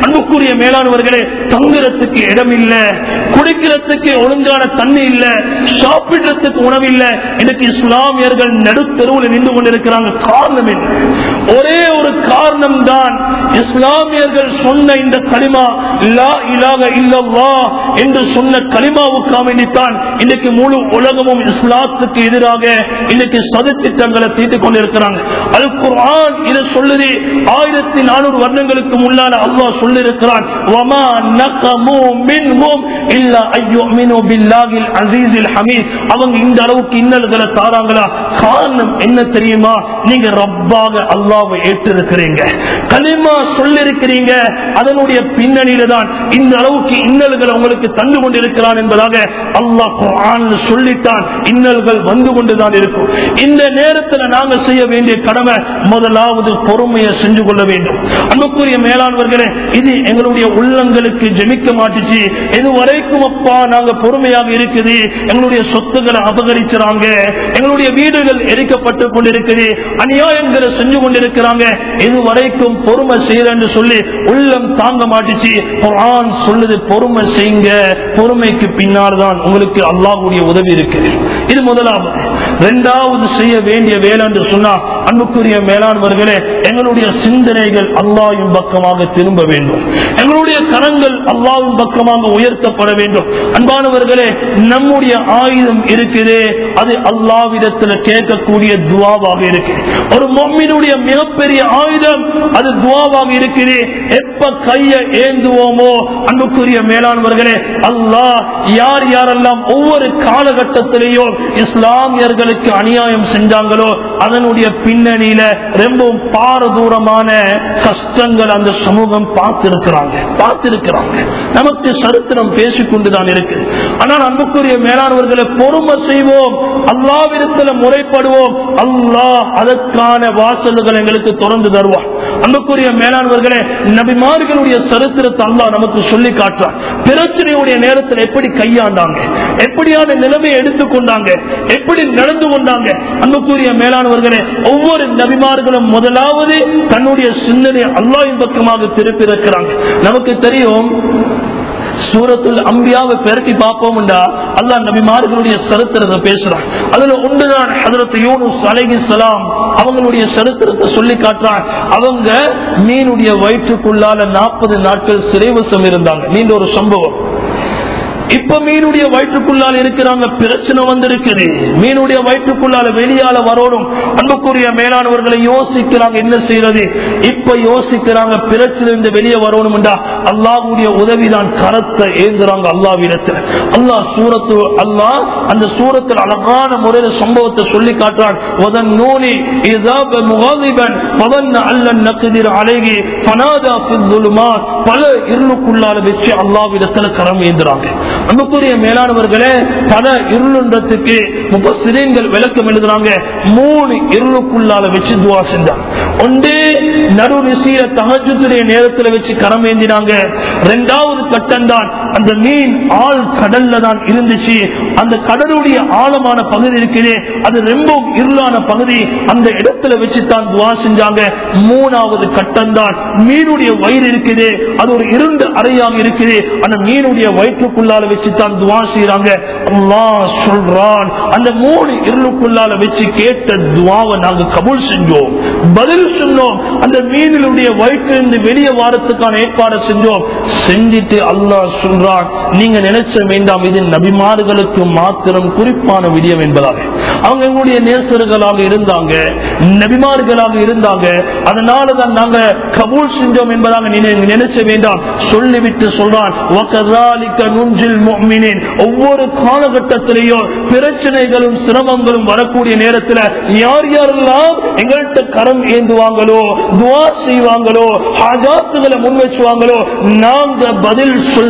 அன்புக்குரிய மேலானவர்களே தங்குறதுக்கு இடம் இல்ல குடிக்கிறதுக்கு ஒழுங்கான தண்ணி இல்ல சாப்பிடுறதுக்கு உணவு இல்ல இன்னைக்கு இஸ்லாமியர்கள் நடுத்தெருவில் நின்று கொண்டிருக்கிறாங்க காரணம் என்ன ஒரே ஒரு காரணம் தான் இஸ்லாமியர்கள் சொன்ன இந்த களிமா லா இலாக இல்லவா என்று சொன்ன களிமாவுக்காக வேண்டித்தான் இன்னைக்கு முழு உலகமும் இஸ்லாத்துக்கு எதிராக இன்னைக்கு சதித்திட்டங்களை தீட்டிக் கொண்டிருக்கிறாங்க அல் குர்ஆன் இதை சொல்லுது ஆயிரத்தி நானூறு வருடங்களுக்கு முன்னால அல்லாஹ் சொல்லிருக்கிறான் வமா நகமு மின்ஹும் இல்லா அய்யுமினு பில்லாஹில் அஸீஸில் ஹமீத் அவங்க இந்த அளவுக்கு இன்னல்களை தாராங்களா காரணம் என்ன தெரியுமா நீங்க ரப்பாக அல்லாஹ்வை ஏற்றிருக்கிறீங்க கலிமா சொல்லிருக்கிறீங்க அதனுடைய பின்னணியில தான் இந்த அளவுக்கு இன்னல்களை உங்களுக்கு தந்து கொண்டிருக்கிறான் என்பதாக அல்லாஹ் குர்ஆன்ல சொல்லிட்டான் இன்னல்கள் வந்து கொண்டுதான் இருக்கும் இந்த நேரத்தில் நாங்க செய்ய வேண்டிய கடமை முதலாவது பொறுமையை செஞ்சு கொள்ள வேண்டும் அன்புக்குரிய மேலாண்வர்களே இது எங்களுடைய உள்ளங்களுக்கு ஜெமிக்க மாட்டுச்சு இது வரைக்கும் அப்பா நாங்க பொறுமையாக இருக்குது எங்களுடைய சொத்துக்களை அபகரிக்கிறாங்க எங்களுடைய வீடுகள் எரிக்கப்பட்டு கொண்டிருக்குது அநியாயங்களை செஞ்சு கொண்டிருக்கிறாங்க இது வரைக்கும் பொறுமை செய்யறேன்னு சொல்லி உள்ளம் தாங்க மாட்டுச்சு குர்ஆன் சொல்லுது பொறுமை செய்யுங்க பொறுமைக்கு பின்னால் தான் உங்களுக்கு அல்லாஹ்வுடைய உதவி இருக்கு இது முதலாவது இரண்டாவது செய்ய வேண்டிய வேலை என்று சொன்னா அன்புக்குரிய மேலாண்வர்களே எங்களுடைய சிந்தனைகள் அல்லாஹ்வின் பக்கமாக திரும்ப வேண்டும் எங்களுடைய கரங்கள் அல்லாஹ்வின் பக்கமாக உயர்த்தப்பட வேண்டும் அன்பானவர்களே நம்முடைய ஆயுதம் இருக்குது அது அல்லாவிடத்தில் கேட்கக்கூடிய துவாவாக இருக்கு ஒரு மொம்மினுடைய மிகப்பெரிய ஆயுதம் அது துவாவாக இருக்குது எப்ப கைய ஏந்துவோமோ அன்புக்குரிய மேலாண்வர்களே அல்லாஹ் யார் யாரெல்லாம் ஒவ்வொரு காலகட்டத்திலேயோ இஸ்லாமியர்களுக்கு அநியாயம் செஞ்சாங்களோ அதனுடைய பின்னணியில ரொம்பவும் பாரதூரமான கஷ்டங்கள் அந்த சமூகம் பார்த்திருக்கிறாங்க பார்த்திருக்கிறாங்க நமக்கு சரித்திரம் பேசிக்கொண்டுதான் இருக்கு ஆனால் அன்புக்குரிய மேலானவர்களை பொறுமை செய்வோம் அல்லாவிடத்தில் முறைப்படுவோம் அல்லாஹ் அதற்கான வாசல்கள் எங்களுக்கு திறந்து தருவான் அன்புக்குரிய மேலானவர்களே நபிமார்களுடைய சரித்திரத்தை அல்லாஹ் நமக்கு சொல்லி காட்டுறான் பிரச்சனையுடைய நேரத்தில் எப்படி கையாண்டாங்க எப்படியான நிலைமையை எடுத்துக்கொண்டாங்க எப்படி நடந்து கொண்டாங்க அன்புக்குரிய மேலானவர்களே ஒவ்வொரு நபிமார்களும் முதலாவது தன்னுடைய சிந்தனை அல்லாஹ்வின் பக்கமாக திருப்பி இருக்கிறாங்க நமக்கு தெரியும் சூரத்துல் அம்பியாவை பெருக்கி பார்ப்போம்டா அல்லாஹ் நபிமார்களுடைய சரித்திரத்தை பேசுறான் அதுல ஒன்றுதான் ஹதரத் யூனுஸ் அலைஹிஸ்ஸலாம் அவங்களுடைய சரித்திரத்தை சொல்லி காட்டுறான் அவங்க மீனுடைய வயிற்றுக்குள்ளால நாற்பது நாட்கள் சிறைவசம் இருந்தாங்க நீண்ட ஒரு சம்பவம் இப்ப மீனுடைய வயிற்றுக்குள்ளால இருக்கிறாங்க பிரச்சனை வந்திருக்குது மீனுடைய வயிற்றுக்குள்ளால வெளியால வரணும் அன்புக்குரிய மேலானவர்களை யோசிக்கிறாங்க என்ன செய்யறது இப்ப யோசிக்கிறாங்க பிரச்சனை இருந்து வெளியே வரணும்டா அல்லாஹ்வுடைய உதவிதான் கரத்தை ஏந்துறாங்க அல்லாவிடத்தில் அல்லாஹ் சூரத்து அல்லாஹ் அந்த சூரத்தில் அழகான முறையில சம்பவத்தை சொல்லி காட்டுறான் வதன் நூனி இதாப முகாதிபன் பவன் அல்லன் நக்குதிர் அழகி பனாதா பின்னுலுமான் பல இருளுக்குள்ளால வச்சு அல்லாவிடத்துல கரம் ஏந்துறாங்க அன்புக்குரிய மேலானவர்களே பல இருளுன்றதுக்கு முப்பசிரியங்கள் விளக்கம் எழுதுறாங்க மூணு இருளுக்குள்ளால வச்சு துவா செஞ்சாங்க ஒன்று நடு ரிசீர தகஜத்துடைய நேரத்துல வச்சு கரம் ஏந்தினாங்க ரெண்டாவது கட்டம் தான் அந்த மீன் ஆள் கடல்ல தான் இருந்துச்சு அந்த கடலுடைய ஆழமான பகுதி இருக்குது அது ரொம்ப இருளான பகுதி அந்த இடத்துல வச்சு தான் துவா செஞ்சாங்க மூணாவது கட்டம் தான் மீனுடைய வயிறு இருக்குது அது ஒரு இருண்டு அறையாக இருக்குது அந்த மீனுடைய வயிற்றுக்குள்ளால வச்சு தான் துவா செய்யறாங்க அல்லாஹ் சொல்றான் அந்த மூணு இருளுக்குள்ளால வச்சு கேட்ட துவாவை நாங்க கபூல் செஞ்சோம் பதில் சொன்னோம் அந்த மீனினுடைய வயிற்றிலிருந்து வெளியே வாரத்துக்கான ஏற்பாடு செஞ்சோம் செஞ்சிட்டு அல்லாஹ் சொல்றான் நீங்க நினைச்ச வேண்டாம் இது நபிமார்களுக்கு மாத்திரம் குறிப்பான விடியம் என்பதாக அவங்க எங்களுடைய நேசர்களாக இருந்தாங்க நபிமார்களாக இருந்தாங்க அதனாலதான் நாங்க கபூல் செஞ்சோம் என்பதாக நினை- நினைச்ச வேண்டாம் சொல்லிவிட்டு சொல்றான் "வகذَلِكَ نُنْجِي الْمُؤْمِنِينَ." ஒவ்வொரு காலகட்டத்திலேயும் பிரச்சனைகளும் சிரமங்களும் வரக்கூடிய நேரத்துல யார் யாரெல்லாம் எங்கள்கிட்ட கரம் ஏந்துவாங்களோ துவா செய்வாங்களோ ஹாஜாத்துகளை முன் வச்சுவாங்களோ நாங்க பதில் சொல்வோம்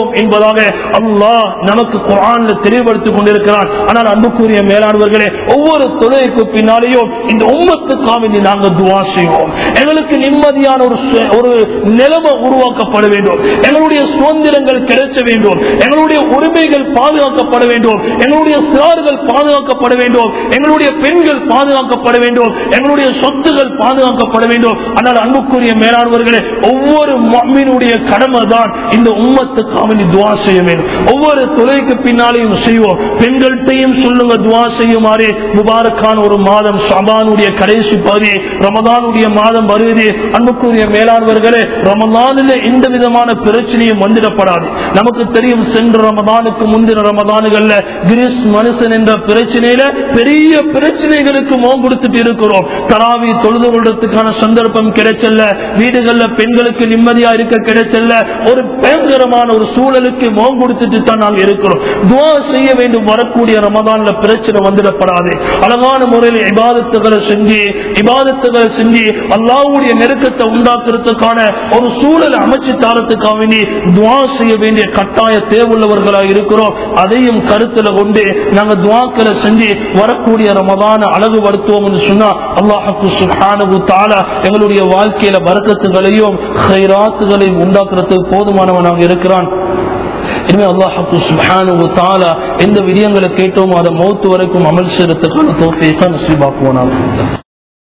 வேண்டும் என்பதாக அல்லாஹ் நமக்கு குரான்ல தெளிவுபடுத்திக் கொண்டிருக்கிறான் ஆனால் அன்புக்குரிய மேலானவர்களே ஒவ்வொரு தொழுகைக்கு பின்னாலேயும் இந்த உம்மத்துக்காக வேண்டி நாங்கள் துவா செய்வோம் எங்களுக்கு நிம்மதியான ஒரு சு- ஒரு நிலைமை உருவாக்கப்பட வேண்டும் எங்களுடைய சுதந்திரங்கள் கிடைக்க வேண்டும் எங்களுடைய உரிமைகள் பாதுகாக்கப்பட வேண்டும் எங்களுடைய சிறார்கள் பாதுகாக்கப்பட வேண்டும் எங்களுடைய பெண்கள் பாதுகாக்கப்பட வேண்டும் எங்களுடைய சொத்துகள் பாதுகாக்கப்பட வேண்டும் ஆனால் அன்புக்குரிய மேலானவர்களே ஒவ்வொரு மம்மினுடைய கடமை தான் இந்த உம்மத்துக்காக வேண்டி துவா செய்ய வேண்டும் ஒவ்வொரு தொலைக்கு பின்னாலையும் செய்வோம் பெண்கள்கிட்டையும் சொல்லுங்க துவா செய்யுமாறு முபாரக்கான ஒரு மாதம் ஷபானுடைய கடைசி பகுதி ரமதானுடைய மாதம் வருவது அன்புக்குரிய மேலானவர்களே ரமதானில் எந்த விதமான பிரச்சனையும் வந்துடப்படாது நமக்கு தெரியும் சென்ற ரமதானுக்கு முந்தின ரமதானுகள்ல கிரீஸ் மனுஷன் என்ற பிரச்சனையில பெரிய பிரச்சனைகளுக்கு மோம் கொடுத்துட்டு இருக்கிறோம் தராவி தொழுது கொள்றதுக்கான சந்தர்ப்பம் கிடைச்சல்ல வீடுகள்ல பெண்களுக்கு நிம்மதியா இருக்க கிடைச்சல்ல ஒரு பயங்கரமான ஒரு சூழலுக்கு மோம் கொடுத்துட்டு தான் நாங்க இருக்கிறோம் துவா செய்ய வேண்டும் வரக்கூடிய ரமதான்ல பிரச்சனை வந்துடப்படாது அழகான முறையில் இபாதத்துகளை செஞ்சு இபாதத்துகளை செஞ்சு அல்லாவுடைய நெருக்கத்தை உண்டாக்குறதுக்கான ஒரு சூழலை அமைச்சு தாரத்துக்காக வேண்டி துவா செய்ய வேண்டிய கட்டாய தேவையுள்ளவர்களாக இருக்கிறோம் அதையும் கருத்துல கொண்டு நாங்க துவாக்களை செஞ்சு வரக்கூடிய ரமதான அழகுபடுத்துவோம் என்று சொன்னா அல்லாஹுக்கு சுப்ஹானஹு தஆலா எங்களுடைய வாழ்க்கையில வரக்கத்துகளையும் ஹைராத்துகளையும் உண்டாக்குறதுக்கு போதுமானவனாக இருக்கிறான் இனிமே அல்லாஹுக்கு சுப்ஹானஹு தஆலா எந்த விடயங்களை கேட்டோமோ அதை மௌத்து வரைக்கும் அமல் செய்யறதுக்கான தோஃபீக்கை நசீபாக்குவானாக